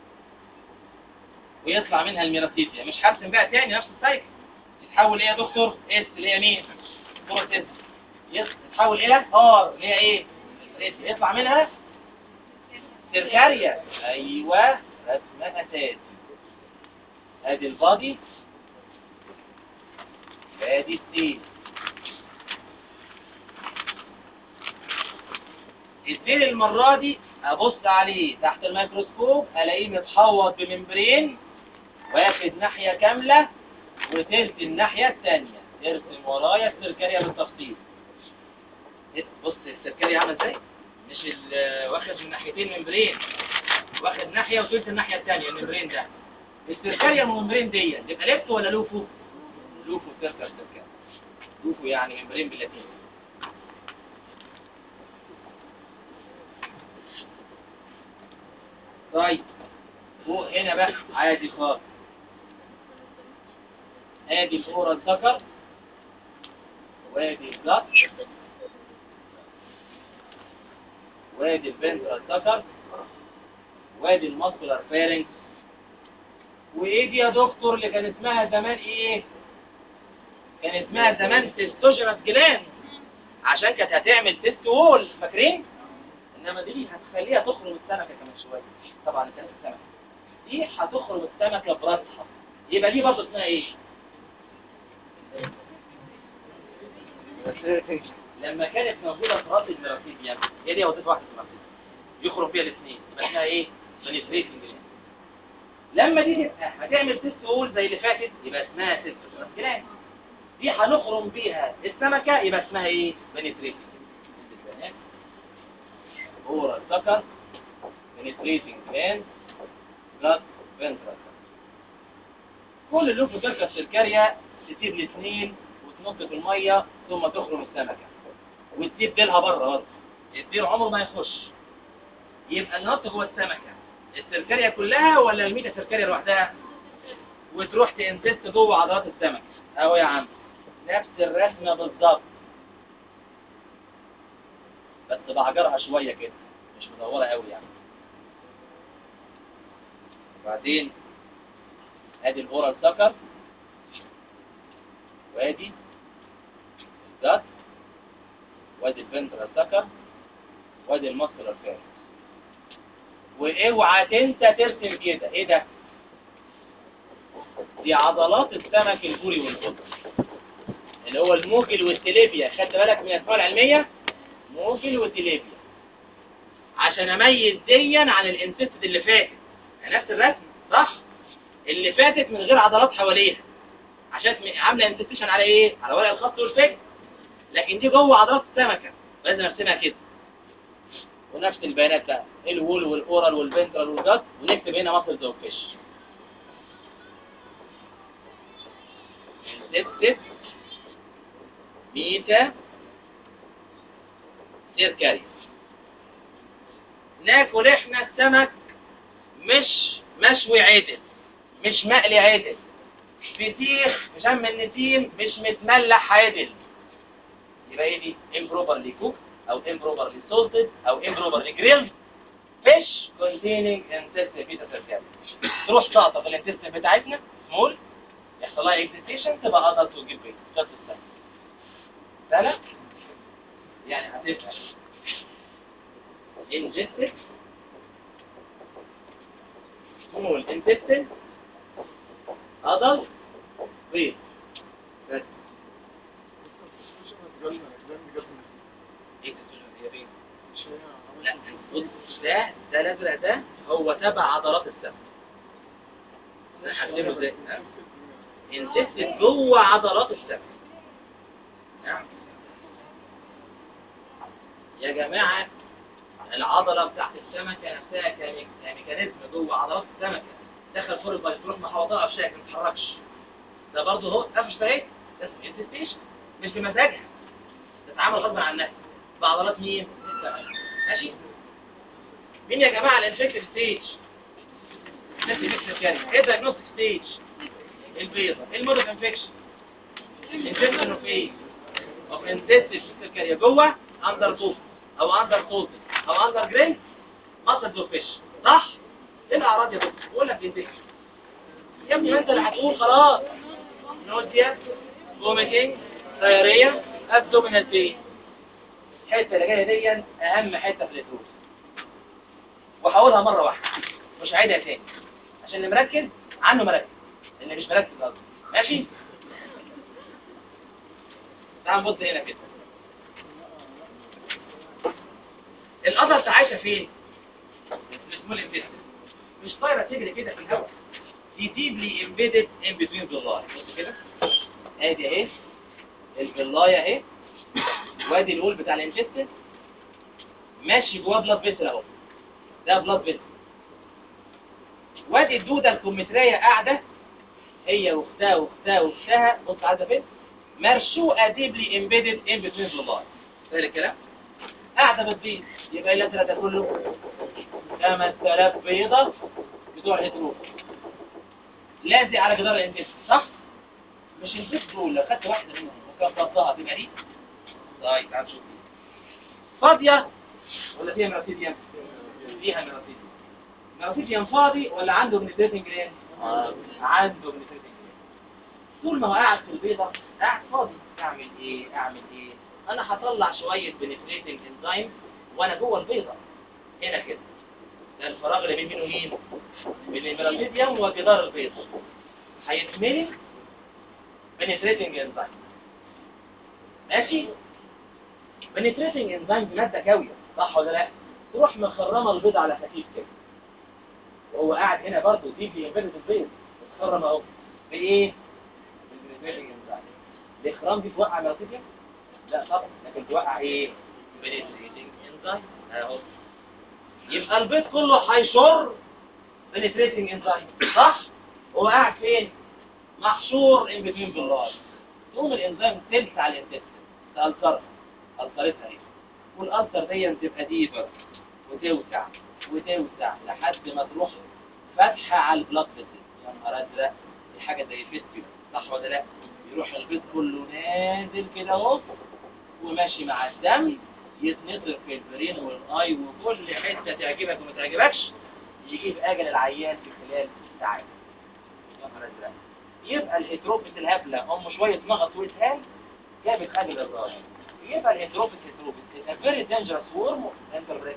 ويطلع منها الميراتيزيا مش هرسم بقى تاني نفس السايكل يتحول ايه يا دكتور اس اللي هي مين صورة اس يتحول الى ار اللي هي ايه اس يطلع منها سيركاريا ايوه رسم اساسي ادي البادي ادي السيل السيل المرة دي ابص عليه تحت الميكروسكوب الاقيه متحوط بممبرين واخد ناحية كاملة وتلت الناحية الثانية ارسم ورايا السيركاريا بالتفصيل بص السيركاريا عامل ازاي مش ال- واخد من ناحيتين ممبرين واخد ناحية وتلت الناحية الثانية الممبرين ده السيركاريا الممبرين دي تبقى ليفتو ولا لوفو لوفو سيركر سيركاريا لوفو يعني ممبرين باللاتيني طيب فوق هنا بقى عادي خالص ادي الاورال ذكر وادي الجت وادي الفنترال ذكر وادي الماسكولار فارنكس وايه دي يا دكتور اللي كان اسمها زمان ايه كان اسمها زمان تستوجينس جلاند عشان كانت هتعمل تيست وول فاكرين انما دي هتخليها تخرم السمكه كمان شويه طبعا كانت السمكه دي هتخرم السمكه براسها يبقى دي برضه اسمها ايه لما كانت موجوده في راس المرافيديا هي دي وظيفه واحده في المرافيديا يخرم فيها الاثنين يبقى اسمها ايه بنتريتنج لما دي تبقى هتعمل تيست وول زي اللي فاتت يبقى اسمها تيست جلاند دي هنخرم بيها السمكة يبقى اسمها ايه بنتريتنج اورال سكر بنتريتنج جلاند بلاد فنترال كل اللوفوكاركا السركاريا تسيب الاثنين وتنط في المية ثم تخرم السمكة وتسيب ديلها بره برضه الديل عمره ما يخش يبقى النط جوه السمكة السركاريا كلها ولا الميتا سركاريا لوحدها وتروح تنتست جوه عضلات السمك اهو يا عم نفس الرسمه بالظبط بس بعجرها شويه كده مش مدوره قوي يعني وبعدين ادي الاورال سكر وادي الدات وادي الفنترال سكر وادي الماسكولار فارس واوعى تنسى ترسم كده ايه ده دي عضلات السمك البوري والقطر اللي هو الموجل والتليبيا خدت بالك من الاسماء العلميه موجل وتليبيا عشان اميز ديا عن الانسيست اللي فاتت نفس الرسم صح اللي فاتت من غير عضلات حواليها عشان عامله انسيستيشن على ايه على ورق الخط والفك لكن دي جوه عضلات السمكه لازم ارسمها كده ونفس البيانات بقى الوول والاورال والفنترال والجات ونكتب هنا مصل زي فيش انسيستد ميتا سيركاري ناكل احنا السمك مش مشوي عدل مش مقلي عدل فسيخ مشم النسيم مش متملح عدل يبقى ايه دي improperly cooked او improperly salted او improperly grilled fish containing ancestor beta circari تروح تقطف الانتستين بتاعتنا سمول يحصل لها اكزيتيشن تبقى ادلت وتجيب بيت جت السنة سنة يعني هتبقى ingested small intestine adult بيض بس ايه تسوشن يا بيه لا بص ده ده الازرق ده هو تبع عضلات السمك هنحسبه ازاي انتستين جوه عضلات السمك نعم يا جماعة العضلة بتاعت السمكة نفسها كميك- كميكانيزم جوه عضلات السمكة دخل فور البايت تروح محوطها في شكل ما تتحركش ده برضه هو قفش ده ايه؟ ده اسمه انتستيشن مش بمزاجها تتعامل غصب عنها بعضلات مين؟ السمكة ماشي؟ مين يا جماعة الانفكتيف ستيج؟ ايه الدايجنوستيك ستيج؟ البيضة ايه المود اوف انفكشن؟ انفكشن اوف ايه؟ اوف انسيستيف سكريا جوه اندر توت او اندر توت او اندر جرين مصل اوف فيش صح؟ ايه الاعراض يا دكتور؟ بقول لك انفكشن يا ابني ما انت اللي هتقول خلاص نوزيا فوميتنج دايريا ابدومينال بين الحته اللي جايه دي اهم حته في الاتروس وهقولها مره واحده مش هعيدها تاني عشان اللي مركز عنه مركز اللي مش مركز قصدي ماشي تعال نبص هنا كده القطر بتاعتها فين السمول انفيستر مش طايره تجري كده في الهواء دي ديبلي امبيدد ان بتوين باللاي بص كده ادي اهي البلايه اهي وادي الول بتاع الانفيستر ماشي جواه بلاد فيسل اهو ده بلاد فيسل وادي الدوده الكمثريه قاعده هي واختها واختها واختها بص قاعده فين مرشوقه ديبلي امبيدد ان بتوين باللاي فاهم الكلام قاعده بتبيض يبقى الازرق ده كله 5000 بيضه بتوع الهيدروف لازق على جدار الانتست صح مش البيض دول لو خدت واحده منهم وكبرتها تبقى دي طيب تعال نشوف دي فاضيه ولا فيها مراتيديان فيها مراتيديان مراتيديان فاضي ولا عنده بنتريتنج جرين عنده بنتريتنج جرين طول ما هو قاعد في البيضه قاعد فاضي اعمل ايه اعمل ايه انا هطلع شويه بنفريتنج انزيم وانا جوه البيضه هنا كده ده الفراغ اللي بين مين ومين بين الميرالميديوم وجدار البيضه هيتملي بنفريتنج انزيم ماشي بنتريتنج انزيم دي ماده كاويه صح ولا لا تروح مخرمه البيض على خفيف كده وهو قاعد هنا برضه ديبلي امبيدد البيض متخرم اهو بايه بالبنتريتنج انزيم الاخرام دي توقع ميراتيديوم لا طبعا لكن توقع ايه بنتريتنج انزيم اهو يبقى البيض كله هيشر بنتريتنج انزيم صح هو قاعد فين محشور ان بتوين بالراس تقوم الانزيم تلسع على الانتستين تألسرها ألسرتها ايه والألسر دي تبقى ديبر وتوسع وتوسع لحد ما تروح فاتحة على البلاد فيسل يا نهار ازرق دي حاجة زي فيستيولا صح ولا لا يروح البيض كله نازل كده اهو وماشي مع الدم يتنطر في البرين والاي وكل حتة تعجبك وما تعجبكش يجيب اجل العيان في خلال ساعات يا نهار ازرق يبقى الهيتروبس الهبلة ام شوية مغط واسهال جابت اجل الراجل يبقى الهيتروبس هيتروبس is a very dangerous worm interpret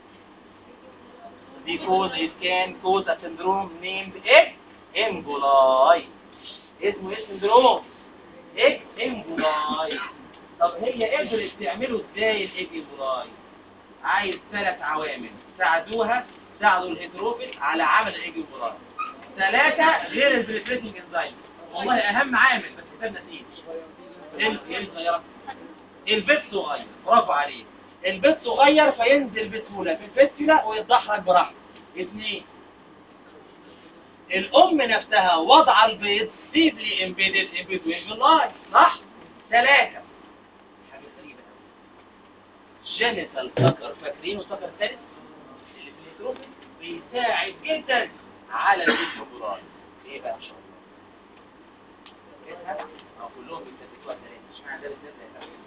because it can cause a syndrome named egg emboli اسمه ايه السندروم egg emboli طب هي قدرت تعمله ازاي الايج emboli عايز ثلاث عوامل ساعدوها ساعدوا الهيتروبس على عمل الايج emboli ثلاثة غير البريتريتنج انزايم والله اهم عامل بس كتاب نسيت ايه ايه الصغيرة البيت صغير برافو عليه البيت صغير فينزل بسهولة في الفستيلا ويتدحرج براحته اثنين الام نفسها وضع البيض ديبلي امبيدد ان بتوين اللاي صح ثلاثة حاجة غريبة جينيتال سكر فاكرينه سكر ثالث اللي في الهيتروبين بيساعد جدا على الهيتروبين ايه بقى ان شاء الله أو كلهم بيثبتوها ثلاثة اشمعنى ده بالذات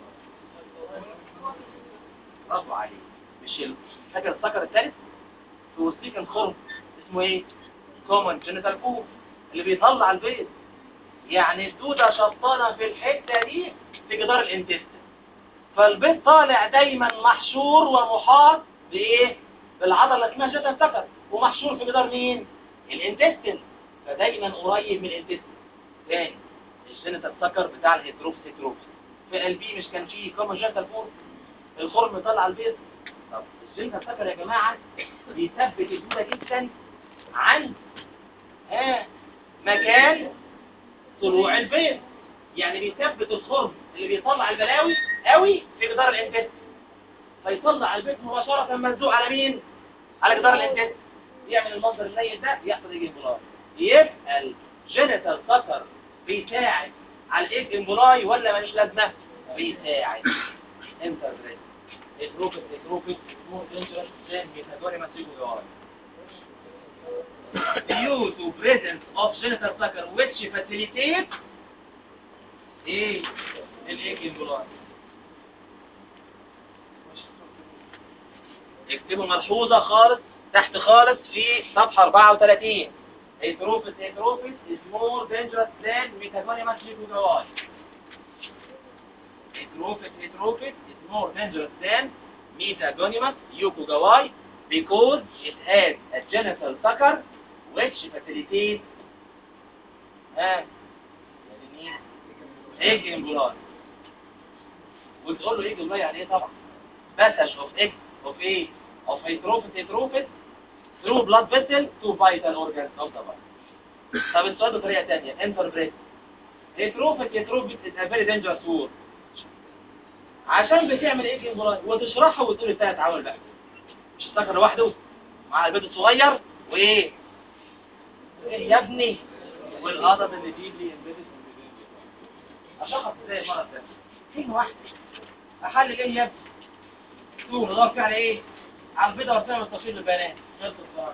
برافو عليك مش ال- فاكر السكر الثالث في وسطيك الخرم اسمه ايه كومن جينيتال فود اللي بيطلع البيض يعني الدودة شطانة في الحتة دي في جدار الانتستين فالبيض طالع دايما محشور ومحاط بايه بالعضلة اللي اسمها جيتا سكر ومحشور في جدار مين الانتستين فدايما قريب من الانتستين تاني الجينيتال سكر بتاع الهيتروبس هيتروبس في قلبي مش كان فيه كومن جينيتال فود الخرم طلع البيض طب الجينيتال سكر يا جماعة بيثبت الدودة جدا عن ها مكان طلوع البيض يعني بيثبت الخرم اللي بيطلع البلاوي قوي في جدار الانتست فيطلع البيض مباشرة ملزوق على مين على جدار الانتست يعمل المنظر السيء ده يحصل يجي امبولاي يبقى الجينيتال سكر بيساعد على الايج امبولاي ولا ماليش لازمه بيساعد انتربريت اتروفيك اتروفيك مور دينجرس ذان ميتادوري ماسيبو جواري due to presence of genital sucker which facilitates ايه الايج امبولاي اكتبوا ملحوظة خالص تحت خالص في صفحة 34 اتروفيس اتروفيس is more dangerous than metagonimous leukozooi اتروفيس اتروفيس is more dangerous than metagonimous leukozooi because it has a genital sucker which facilitates ها egg embolon وتقول له egg embolon يعني ايه طبعا passage of egg of ايه of heterophyte heterophyte through blood vessel to vital organs of the body طب السؤال بطريقة تانية interpret heterophyte heterophyte is a very dangerous word عشان بتعمل ايه جنبلاي وتشرحها وتقول الثلاث عوامل بقى مش السكر لوحده مع البيض الصغير وايه ايه يا ابني والقضب اللي بيجي ينبدس اشخص ازاي المرض ده كلمه واحده احلل ايه يا ابني شوف ندور فيه على ايه على البيضه والسمنه والتصوير للبيانات خلص الصراحه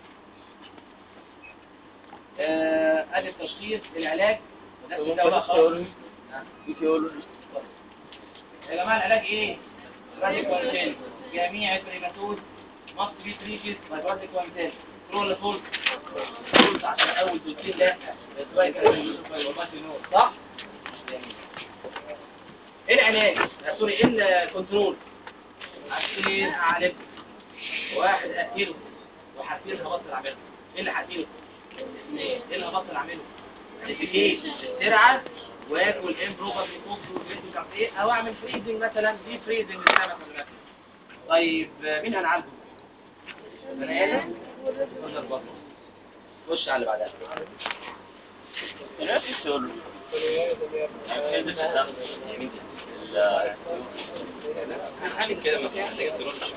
آه، ادي التشخيص العلاج وده الدواء خالص يا جماعه العلاج ايه راديكال جميع البريماتوز مصر بي تريكس راديكال كوانتين ترول فول فول عشان اول توتين لا بس واي كلام والله نور صح جميل ايه العلاج آه، سوري ايه الكنترول حاجتين هعالجهم واحد اقتله وحاجتين هبطل اعمله ايه اللي هقتله اثنين ايه اللي هبطل اعمله اديكيت السرعه واكل امبروبر فود والبيت مش عارف ايه او اعمل فريزنج مثلا دي فريزنج زي مثلا طيب آه، مين هنعالجه بني ادم ولا البطن خش على اللي بعدها هنعالج كده ما محتاج ترش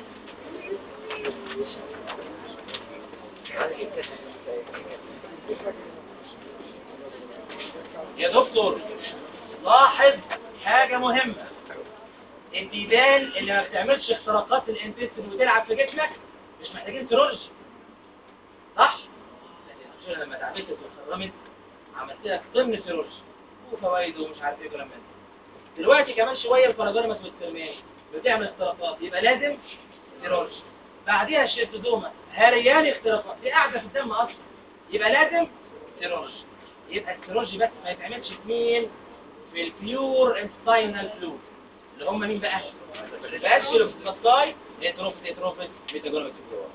يا دكتور لاحظ حاجة مهمة الديدان اللي ما بتعملش اختراقات الانتستين وتلعب في جسمك مش محتاجين سيرولوجي صح؟ لكن عشان لما تعبت وخرمت عملت لك ضمن سيرولوجي وفوائد ومش عارف ايه كلام من ده دلوقتي كمان شوية الباراجونيمس والسرماني بتعمل اختراقات يبقى لازم سيرولوجي بعديها الشيستوزوما هريان اختراقات دي قاعدة في الدم اصلا يبقى لازم سيرولوجي يبقى السيرولوجي بس ما يتعملش في مين في البيور انستاينال فلويد اللي هم مين بقى الباشر في الفصاي اتروفيس اتروفيس بيتاجونيمس فلويد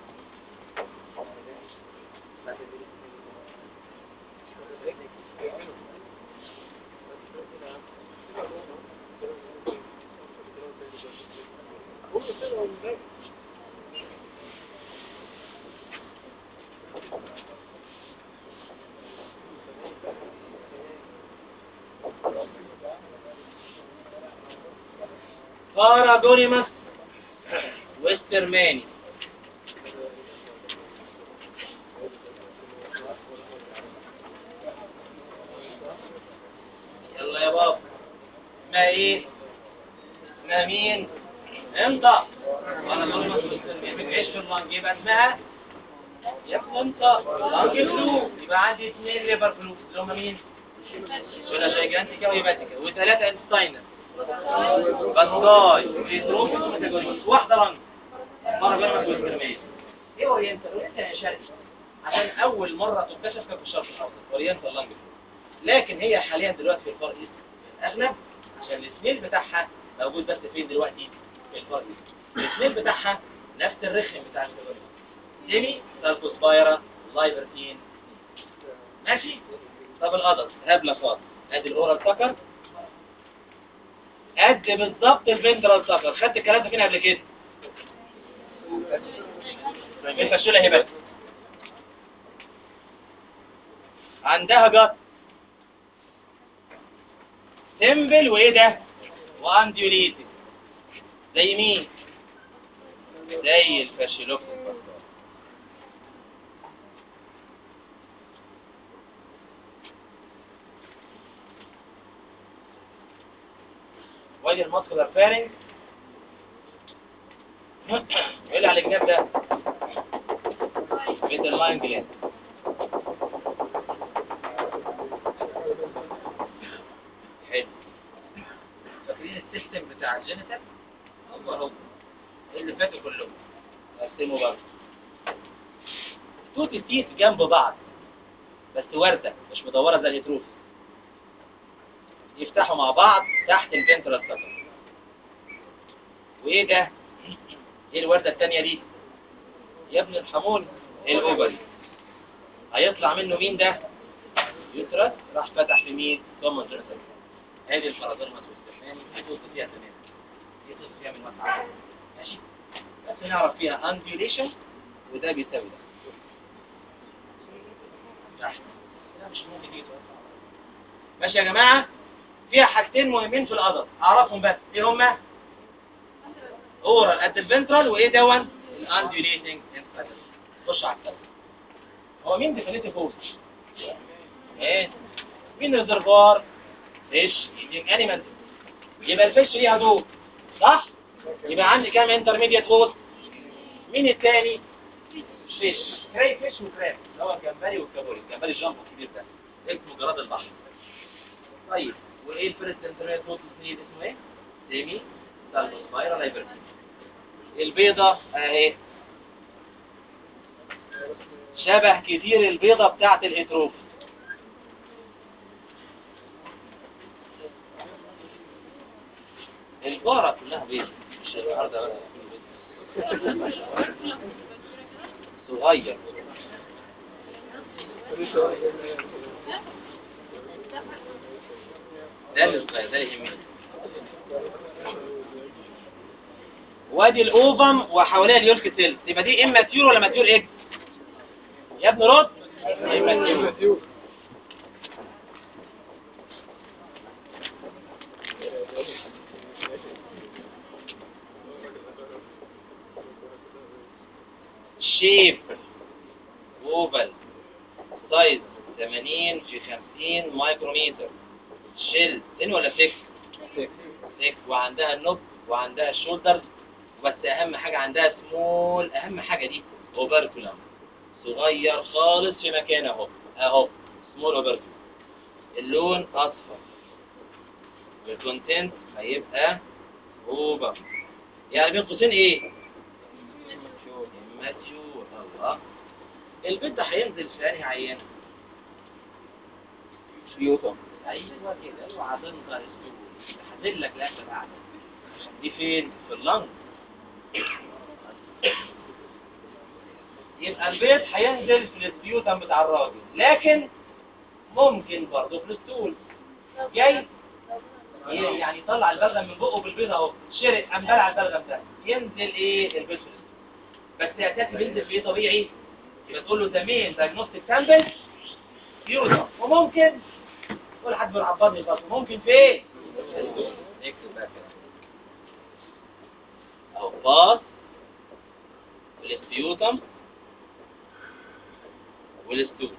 باراجونيمس وسترماني يلا يا بابا اسمها ايه اسمها مين انت باراجونيمس وسترماني بتعيش في اللنج يبقى اسمها يا ابني انت لانج فلو يبقى عندي اثنين ليفر فلو اللي هم مين ولا جايجانتيكا وهيباتيكا وثلاثة انستاينر بسطاي ويتروفيس وميتاجونيمس واحدة رنج مرة جرمس والسلمية ايه اورينتال؟ اورينتال يا شرقي عشان اول مرة تكتشف كان في الشرق الاوسط اورينتال لانج لكن هي حاليا دلوقتي في الفار ايست الاغلب عشان السميل بتاعها موجود بس فين دلوقتي في الفار ايست السميل بتاعها نفس الرخم بتاع الميتاجونيمس سيمي سالفوسبايرا لايبرتين ماشي طب القدر هبلة فاضي ادي الاورال سكر قد بالظبط الفنترال سكر خدت الكلام ده فين قبل كده انت الشولة هبات عندها جت سيمبل وايه ده وانديوليتد زي مين زي الفاشيلوكس وادي الماسكولار فارنج ايه اللي على الجناب ده ميدل لاين جلاند حلو فاكرين السيستم بتاع الجينيتال هو هو إيه اللي فاتوا كلهم قسموا برضه توت التيت جنب بعض بس وردة مش مدورة زي الهيتروف يفتحوا مع بعض تحت الفنترال سكر وايه ده ايه الوردة التانية دي يا ابن الحمول الاوبري هيطلع منه مين ده يوترس راح فتح في مين ثم جينيتال ادي البارادورمس والاستحماني دي توصل فيها تمام دي توصل فيها من وسع ماشي بس نعرف فيها انديوليشن وده بيساوي ده تحت لا مش ممكن يجي ماشي يا جماعه فيها حاجتين مهمين في القدر اعرفهم بس ايه هما اورال قد الفنترال وايه دون الانديوليتنج انفاتس خش على الكلام هو مين ديفينيتيف هوست ايه مين ريزرفوار فيش ايتنج انيمال يبقى الفيش ليها دور صح يبقى عندي كام انترميديت هوست مين الثاني فيش كراي فيش وكراب اللي هو الجمبري والكابوري الجمبري الجامبو الكبير ده اسمه جراد البحر طيب وايه الفيرست انترميديت هوست الجديد اسمه ايه سيمي سالموسبايرا لايبرتي البيضة اهي شبه كتير البيضة بتاعت الاتروف البارة كلها بيض مش النهارده بس صغير ده اللي صغير ده اللي يهمني وادي الاوفم وحواليها اليولك سيل يبقى دي اما تيور ولا ماتيور ايج يا ابن رد اما تيور شيب اوفل سايز 80 في 50 مايكرومتر شيل تن ولا فيك فيك وعندها النوب وعندها الشولدرز بس اهم حاجة عندها سمول اهم حاجة دي اوبركولم صغير خالص في مكان اهو اهو سمول اوبركولم اللون اصفر والكونتنت هيبقى اوبر يعني بين قوسين ايه ماتيور الله البيت ده هينزل في انهي عينه سبيوتم ايوه كده اوعى تنطق السكون هنزل لك لاخر قاعده دي فين في اللنج يبقى البيت هينزل في السبيوتم بتاع الراجل لكن ممكن برضه في الستول جاي ي- يعني يطلع البلغم من بقه بالبيض اهو شرق قام بلع البلغم ده ينزل ايه البيت في الستول بس اساسي بينزل في ايه طبيعي يبقى تقول له ده مين دايجنوستيك سامبل يوزر وممكن كل حد بيعبرني برضه ممكن في ايه نكتب بقى كده اهو باص والسبيوتم والستول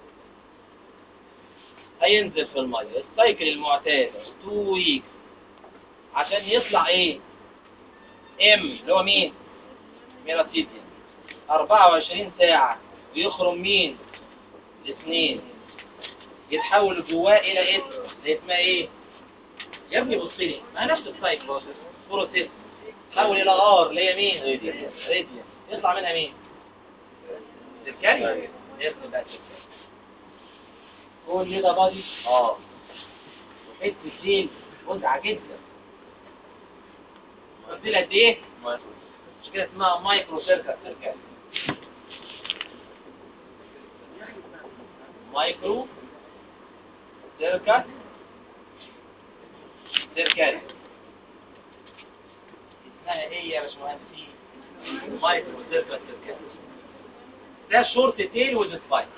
هينزل في الميه السايكل المعتاد 2 ويكس عشان يطلع ايه ام اللي هو مين ميراسيديان 24 ساعة ويخرم مين الاثنين يتحول جواه الى اسم اللي اسمها ايه يا ابني بص لي ما نفس السايكل بروسيس تحول الى ار اللي هي مين راديان راديان يطلع منها مين سيركاري اسم بقى سيركاري كل ده بادي اه وحته دين وجعه جدا قلت لها قد ايه مش كده اسمها مايكرو سيركا سيركاري مايكرو سيركا سيركاري اسمها ايه يا باشمهندسين مايكرو سيركا سيركاري ده شورت تيل وذ سبايك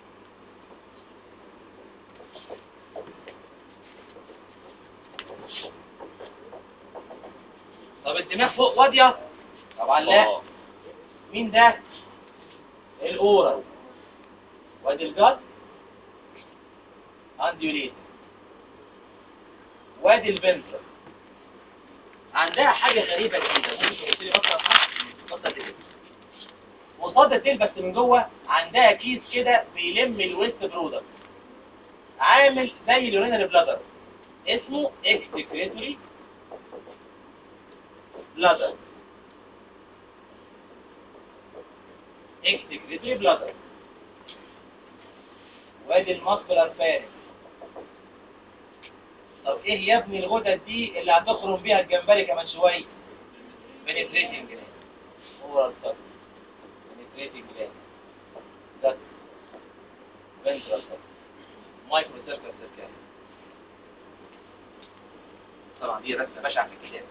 طب الدماغ فوق فاضيه طبعا لا مين ده الاورال وادي الجد انديوليت وادي البنتر عندها حاجة غريبة جدا ممكن تشتري بطة بطة كده قصاد التيل بس من جوه عندها كيس كده بيلم الويست برودكت عامل زي اليورينري بلادر اسمه اكسكريتوري بلادر اكسكريتوري بلادر وادي الماسكولار فارس طب ايه يا ابني الغدد دي اللي هتخرم بيها الجمبري كمان شويه بنتريتنج جلاند هو الصدر بنتريتنج جلاند ده فنترال مايكرو سيركل سيركل طبعا دي رسمه بشعه في الكتاب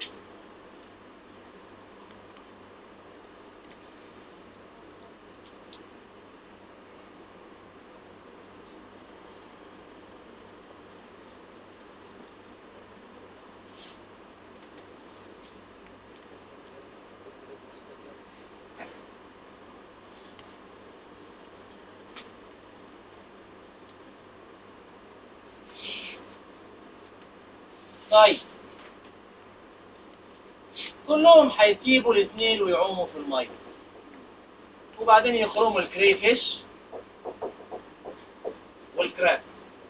طيب كلهم هيسيبوا الاثنين ويعوموا في الميه وبعدين يخرموا الكري فيش والكراب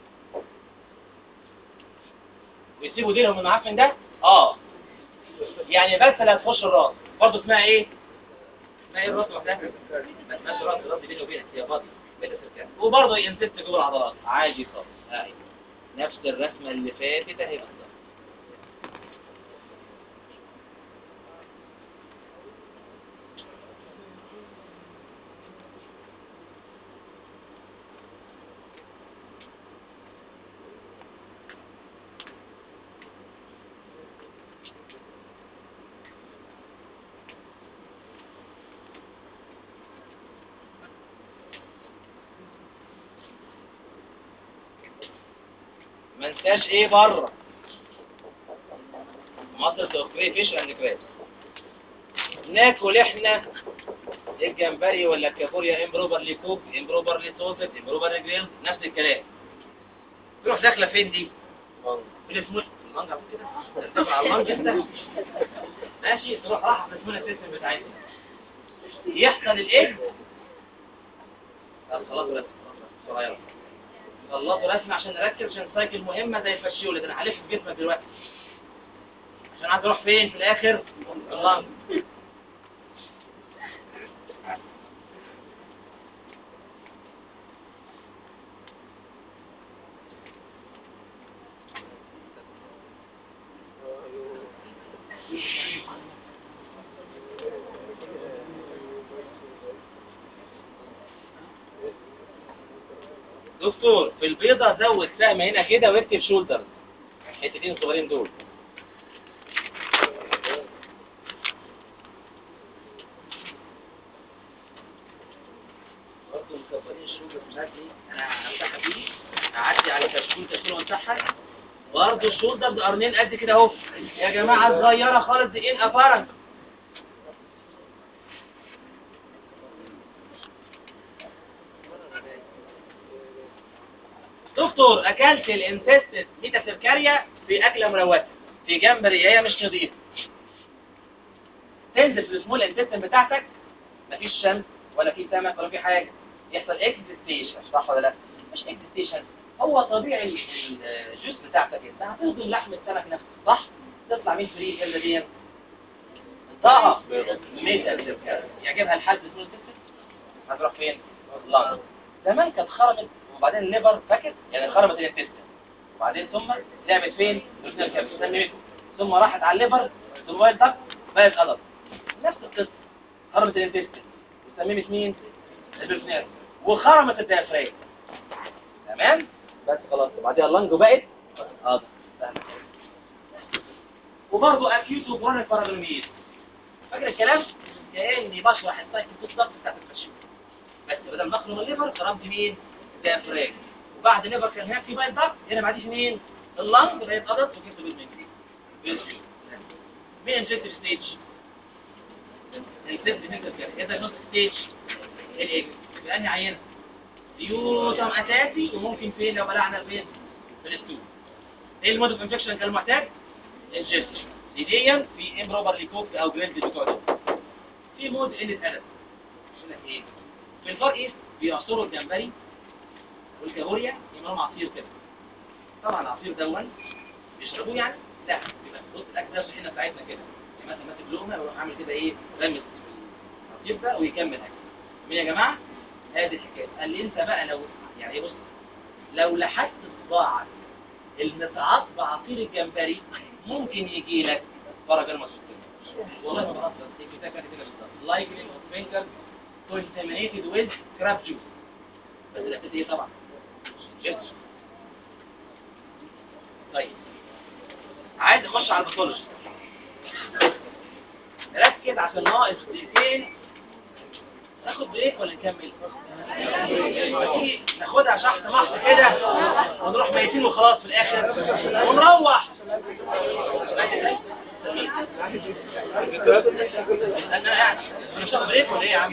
ويسيبوا ديلهم المعفن ده اه يعني بس اللي هتخش الراس برضه اسمها ايه اسمها ايه الراس لوحدها ما اسمهاش راس الراس بيني وبينك هي فاضي بيت السكان وبرضه ينسست جوه العضلات عادي خالص اهي نفس الرسمه اللي فاتت اهي بالظبط ما انساش ايه بره مصر توفري فيش اند كراس ناكل احنا الجمبري ولا الكابوريا امبروبرلي كوك امبروبرلي سولتد امبروبرلي جريل نفس الكلام تروح داخله فين دي في السمول المانجا على كده تدخل على المانجا انت ماشي تروح راح في السمول سيستم بتاعتنا يحصل الايه طب خلاص بس صغيره خلصوا رسم عشان نركز عشان سايكل مهمه زي الفشيول ده انا هلف في جسمك دلوقتي عشان عايز اروح فين في الاخر اللنج دكتور في البيضة زود سهم هنا كده واكتب شولدر الحتتين الصغيرين دول برضه مكبرين الشولدر مش عارف ايه انا همسحها بايدي اعدي على كشكول كشكول وامسحها برضه الشولدر ده قرنين قد كده اهو يا جماعه صغيره خالص دي ايه ابارنت دكتور اكلت الانسيستد ميتا سيركاريا في اكله ملوثه في جمبري هي مش نظيفه تنزل في السمول انتستين بتاعتك مفيش شمس ولا في سمك ولا في حاجه يحصل اكزيستيشن صح ولا لا مش اكزيستيشن هو طبيعي ال- الجوس بتاعتك انت هتهضم لحم السمك نفسه صح تطلع مين فري الا دي انطقها ميتا سيركاريا يعجبها الحل في السمول انتستين هتروح فين لندن زمان كانت خرمت وبعدين الليفر فاكر يعني خرمت الانتستين وبعدين ثم لعبت فين الروتينال كابس سميته ثم راحت على الليفر ثم بقت دك بقت قدر نفس القصه خرمت الانتستين وسممت مين البرسنير وخرمت الديافراجم تمام بس خلاص وبعدين اللنج بقت قدر وبرضه اكيوت وكرونيك بارالوميز فاكر الكلام كاني بشرح السايكل بالظبط بتاعت الفشل بس بدل ما اخرم الليفر خرمت مين الديافراجم وبعد الليفر كان هناك في باين ضغط هنا بعديش مين اللنج بقت قدرت وكنت بالمنجري مين انجكتيف ستيج الانجكتيف ستيج اذا نص ستيج الاكس في انهي عينه يوتم اساسي وممكن فين لو بلعنا البيض في الستول ايه المود اوف انفكشن كان محتاج انجكشن ديا في امبروبرلي كوكت او جريلد بتوع دول. في مود قله ادب يقول لك ايه في الفار ايست بيعصروا الجمبري والكابوريا يعملوا عصير كده طبعا العصير دون يشربوه يعني لا يبقى بص الاكل ده الطحينه بتاعتنا كده يعني مثلا ماسك لقمه ويروح عامل كده ايه رمز العصير ده ويكمل اكل مين يا جماعه هذه الحكايه قال لي انت بقى لو يعني ايه بص لو لحقت صباعك المتعصب بعصير الجمبري ممكن يجي لك فرج المسكين والله ما بهزر الكتاب كانت كده بالظبط لايكنينج اوف فينجر contaminated with crab juice بس الاساس ايه طبعا جبس طيب عايز اخش على الباثولوجي ركز عشان ناقص دقيقتين ناخد بريك ولا نكمل؟ تيجي ناخدها شحط محط كده ونروح ميتين وخلاص في الاخر ونروح انا يعني انا مش هاخد بريك ولا ايه يا عم؟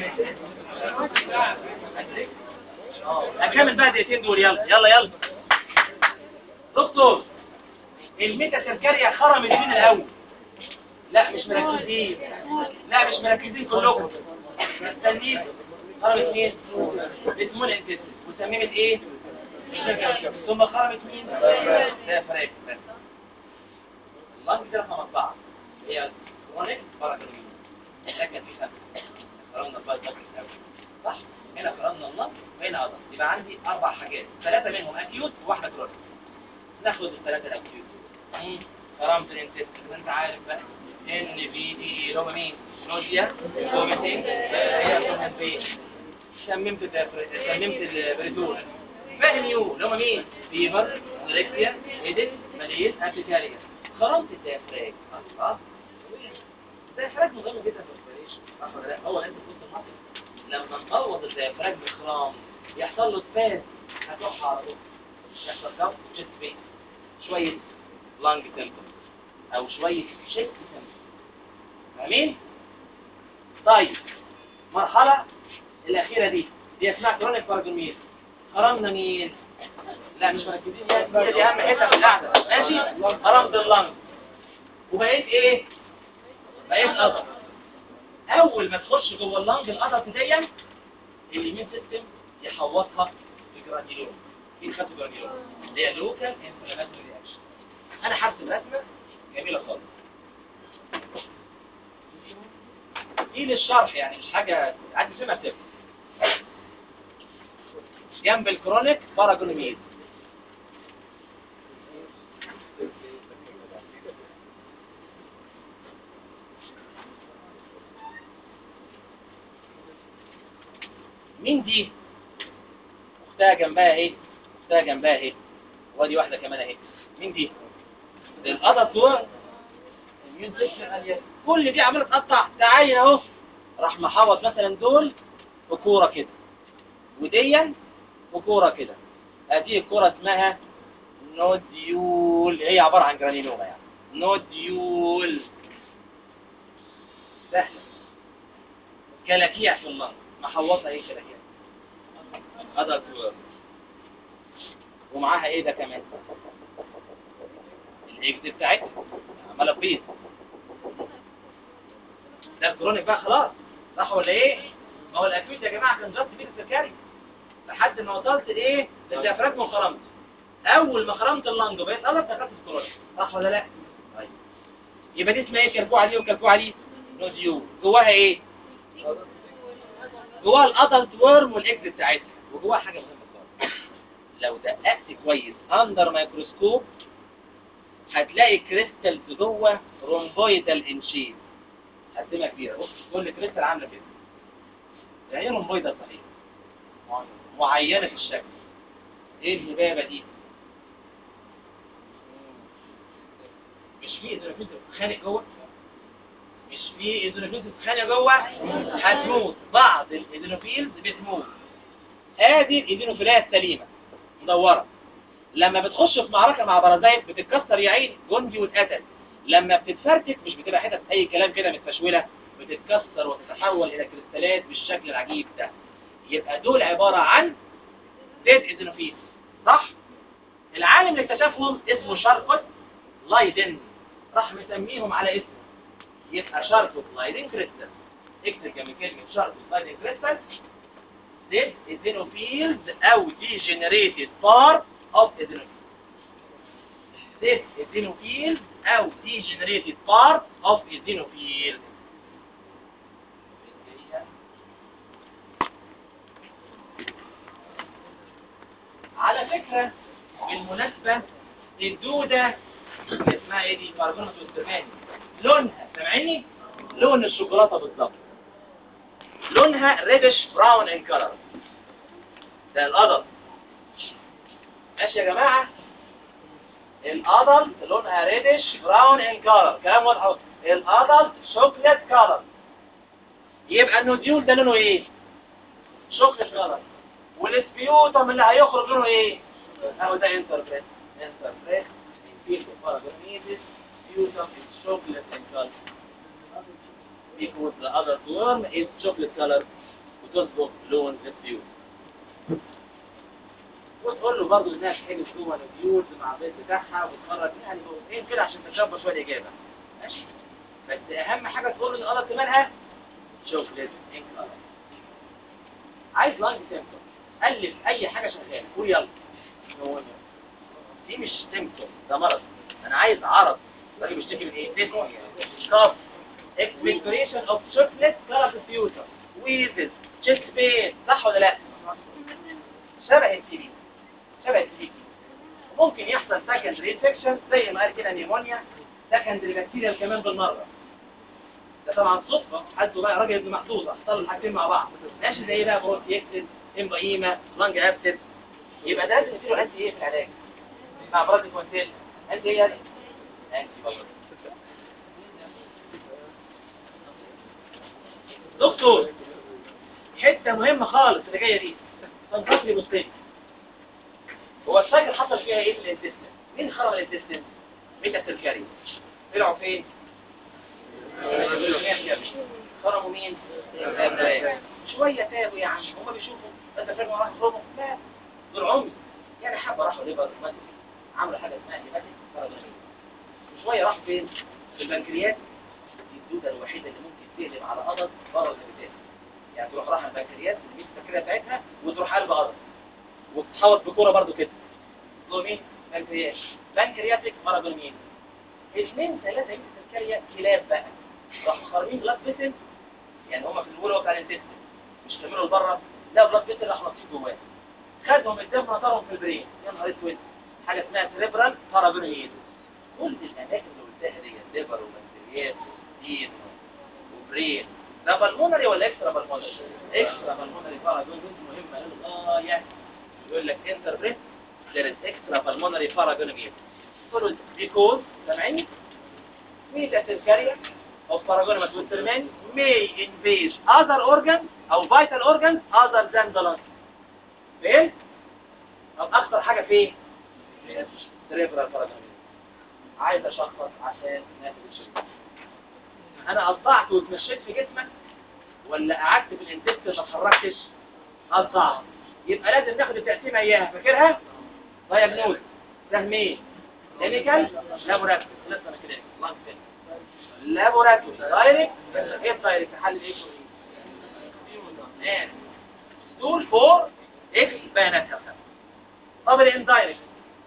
اه هكمل بقى دقيقتين دول يلا يلا يلا دكتور الميتا سيركاريا خرمت مين الاول لا مش مركزين لا مش مركزين كلكم مستنيين خرمت مين اسمه الانتست وسممت ايه ثم خرمت مين لا فرق بس اللنج دي رقم اربعه هي كرونيك باراكرونيك لكن في خمسه قررنا الفايت الاول صح هنا قررنا اللنج وهنا عضل يبقى عندي اربع حاجات ثلاثه منهم اكيوت وواحده كرونيك ناخد الثلاثه الاكيوت كرامة الانتست انت عارف بقى ان في دي اي اللي هم مين نوزيا فوميتنج هي البيت سممت الدافر- سممت البريتون فاهم يو اللي هم مين فيفر انوركسيا ايدن ماليز ابيكاريا خرمت الديافراج اه الديافراج مهم جدا في الريسبيريشن صح ولا لا هو لازم في وسط المصل لما نبوظ الديافراج بخرام يحصل له سباز هتروح على طول يحصل كف جيت بين شويه لانج سيمبتومز او شويه شيست سيمبتومز فاهمين طيب المرحله الاخيره دي دي اسمها كرونيك بارادوميل خرمنا مين لا مش مركزين يا هي دي اهم حته في القعده ماشي خرمت اللنج وبقيت ايه بقيت قدر اول ما تخش جوه اللنج القدر دي اليمين سيستم يحوطها بجرانيولوم في خدوا جرانيولوم اللي هي لوكال انفلاماتوري رياكشن انا هرسم رسمه جميله خالص دي للشرح يعني مش حاجه عادي تفهمها بتفهم جنب الكرونيك باراجونوميز مين دي اختها جنبها ايه اختها جنبها ايه ودي واحده كمان اهي مين دي القطط دول الميون سيستم الياس كل دي عماله تقطع تعاين اهو راح محوط مثلا دول بكوره كده وديا بكوره كده هذه الكوره اسمها نوديول هي عباره عن جرانيلوما يعني نوديول سهله كلاكيع في اللنج محوطه ايه كلاكيع هذا الكوره ومعاها ايه ده كمان الاكس بتاعتها عماله تبيض ده الكرونيك بقى خلاص صح ولا ايه ما هو الاكيوت يا جماعه كان جاست بين السكري لحد ما وصلت ايه للديافراجم وخرمت اول ما خرمت اللنج بقيت قلب دخلت الكرونيك صح ولا لا طيب يبقى دي اسمها ايه كلكوعه دي وكلكوعه دي نوديو جواها ايه جواها الادلت ورم والاكس بتاعتها وجواها حاجه مهمه خالص لو دققت كويس اندر ميكروسكوب هتلاقي كريستالز جوه رومبويدال انشيز قسمه كبيره بص كل كريستال عامله كده يعني ايه رومبويدال صحيح معينه في الشكل ايه الهبابه دي مش في ايزونوفيلز بتتخانق جوه مش في ايزونوفيلز بتتخانق جوه هتموت بعض الايزونوفيلز بتموت ادي الايزونوفيليه السليمه مدوره لما بتخش في معركة مع بارازايت بتتكسر يا عيني جندي واتقتل لما بتتفرتك مش بتبقى حتت اي كلام كده متفشوله بتتكسر وتتحول الى كريستالات بالشكل العجيب ده يبقى دول عبارة عن ديد ايزينوفيل صح العالم اللي اكتشفهم اسمه شاركوت لايدن راح مسميهم على اسم يبقى شاركوت لايدن كريستال اكتب جنب كلمة شاركوت لايدن كريستال ديد ايزينوفيلز او degenerated part of eosinophils. This eosinophils أو degenerated part of eosinophils. على فكرة بالمناسبة الدودة اللي اسمها ايه دي بارجونة والسرماني لونها سامعيني لون الشوكولاتة بالظبط لونها ريدش براون ان كلر ده القدر ماشي يا جماعة الادلت لونها ريدش براون ان كلر كلام واضح اهو الادلت شوكليت كلر يبقى النوديول ده لونه ايه شوكليت كلر والسبيوتم اللي هيخرج لونه ايه اهو ده انتربريت انتربريت في باراجراميدس سبيوتم is chocolate in color because the other worm is chocolate color وتصبغ لون السبيوتم وتقول له برضه انها تحل جوه البيوت مع البيت بتاعها وتتفرج يعني ايه كده عشان تتشبه شويه الاجابه ماشي بس اهم حاجه تقول له ان الغلط مالها شوكليت ان كلر عايز لانج سيمبتوم الف اي حاجه شغاله قول يلا دي مش سيمبتوم ده مرض انا عايز عرض الراجل بيشتكي من ايه ديسنيا كاف اكسبكتوريشن اوف شوكليت كلر كمبيوتر ويزز تشيست بين صح ولا لا شبه التي شبه التي ممكن يحصل سكندري انفكشن زي ما قال كده نيمونيا سكندري بكتيريا كمان بالمره ده طبعا صدفه حد بقى راجل ابن محظوظ احصل الحاجتين مع بعض ماشي زي بقى بروتيكتد امبايما لانج ابسد يبقى ده لازم نديله انتي ايه في العلاج مع براد كونتيل انتي ايه يعني انتي بايوتيك دكتور حته مهمه خالص اللي جايه دي تنقص لي مستقبل هو السجل حصل فيها ايه في الانتستين مين خرم الانتستين ميتا سيركاري طلعوا فين خرموا مين شويه تابوا يعني هم بيشوفوا انت فين راح يخرموا لا دول عمي يعني حبه راحوا ليبر ماتت عملوا حاجه اسمها هيباتيك بارادونيل شويه راحوا فين في البنكرياس الدوده الوحيده اللي ممكن تقلب على قدر بره الهيباتيك يعني تروح رايحه البنكرياس الميت البنكرياس بتاعتها وتروح قلب قدر وتتحوط بكوره برضو كده دول مين بنكرياس بنكرياتيك بارادونيل اثنين ثلاثه يمكن الكارية كلاب بقى راحوا خارمين بلاد فيسل يعني هما في الأول بتاع الانتستين مش كملوا لبره لا بلاد فيسل راح نطيب جواه خدهم الدم نطرهم في البرين يا نهار اسود حاجه اسمها سيريبرال بارابينويد كل الاماكن اللي قلتها دي ليفر وبنكرياس ودين وبرين ده بالمونري ولا اكسترا بالمونري اكسترا بالمونري بارابينويد مهمه للغايه يقول لك انتربريت there is extra pulmonary paragonum تقولوا because سامعيني metacercaria of paragonum Switzerland may invade other organs او vital organs other than the lung فين؟ طب اكتر حاجة فين؟ cerebral paragonum عايز اشخص عشان ناخد الشيء انا قطعت واتمشيت في جسمك ولا قعدت في الانتست ما اتحركتش قطعت يبقى لازم ناخد التقسيمه اياها فاكرها دايجنوز فاهمين كلينيكال لابوراتوري لسه انا كده الله يسلمك لابوراتوري دايركت ايه الدايركت حل ايه مان دول فور اكس بياناتها طب الاندايركت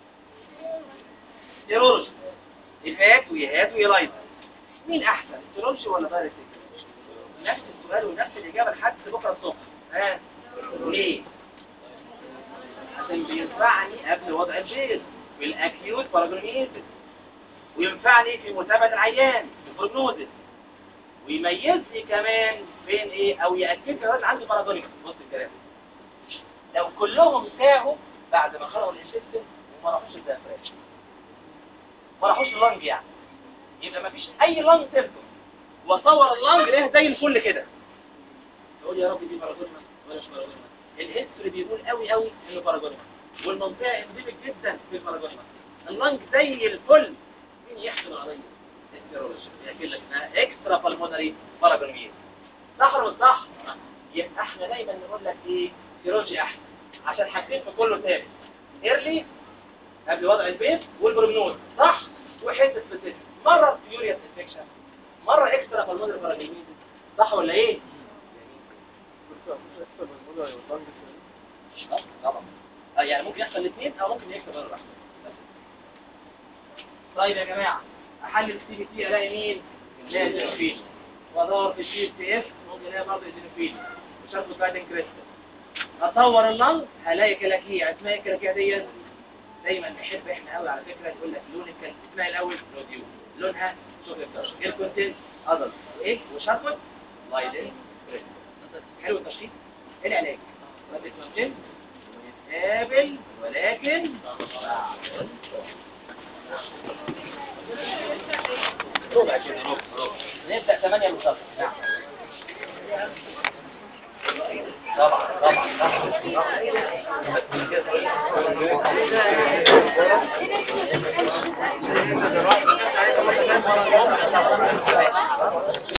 سيرولوجي يفات ويهات ويلايز مين احسن سيرولوجي ولا دايركت نفس السؤال ونفس الاجابه لحد بكره الصبح ها ليه عشان بينفعني قبل وضع البيض في الاكيوت باراجونيميزيس وينفعني في متابعه العيان في البروجنوزيس ويميزني كمان بين ايه او ياكد لي الراجل عنده باراجونيميزيس بص الكلام لو كلهم تاهوا بعد ما خرجوا الانتستين وما راحوش الدافرات ما راحوش اللنج يعني يبقى ما فيش اي لنج سيمبتوم واصور اللنج ده زي الفل كده يقول يا رب دي باراجونيميزيس ولا مش باراجونيميزيس الهيستوري بيقول قوي قوي انه باراجونيميزيس والمنطقه انديميك جدا في الباراجونيميزيس اللنج زي الفل مين يحكم عليا السيرولوجي يحكي لك انها اكسترا بالمونري باراجونيميزيس صح ولا مش صح يبقى احنا دايما نقول لك ايه سيرولوجي احسن عشان حاجتين في كله ثابت ايرلي قبل وضع البيت والبروجنوز صح وحته سبيسيفيك مره فيوريوس انفكشن مره اكسترا بالمونري باراجونيميزيس صح ولا ايه آه، طبعا آه، يعني ممكن يحصل الاثنين او ممكن يكسب غير واحد بس. طيب يا جماعه احلل السي بي تي الاقي مين الاقي الزينوفيل وادور في السي تي اف ممكن الاقي برضه الزينوفيل وشرط بعدين كريستال اصور اللنج هلاقي كلاكيع اسمها ايه الكلاكيع ديت دايما نحب احنا قوي على فكره نقول لك لون الكلاكيع اسمها الاول روديو لونها شوكليت ايه الكونتنت ادلت ايه وشرط لايدين كريستال حلو التشخيص ايه العلاج رد ممكن ونتقابل ولكن ربع كده ربع ربع نبدأ 8 من صفر نعم طبعا طبعا طبعا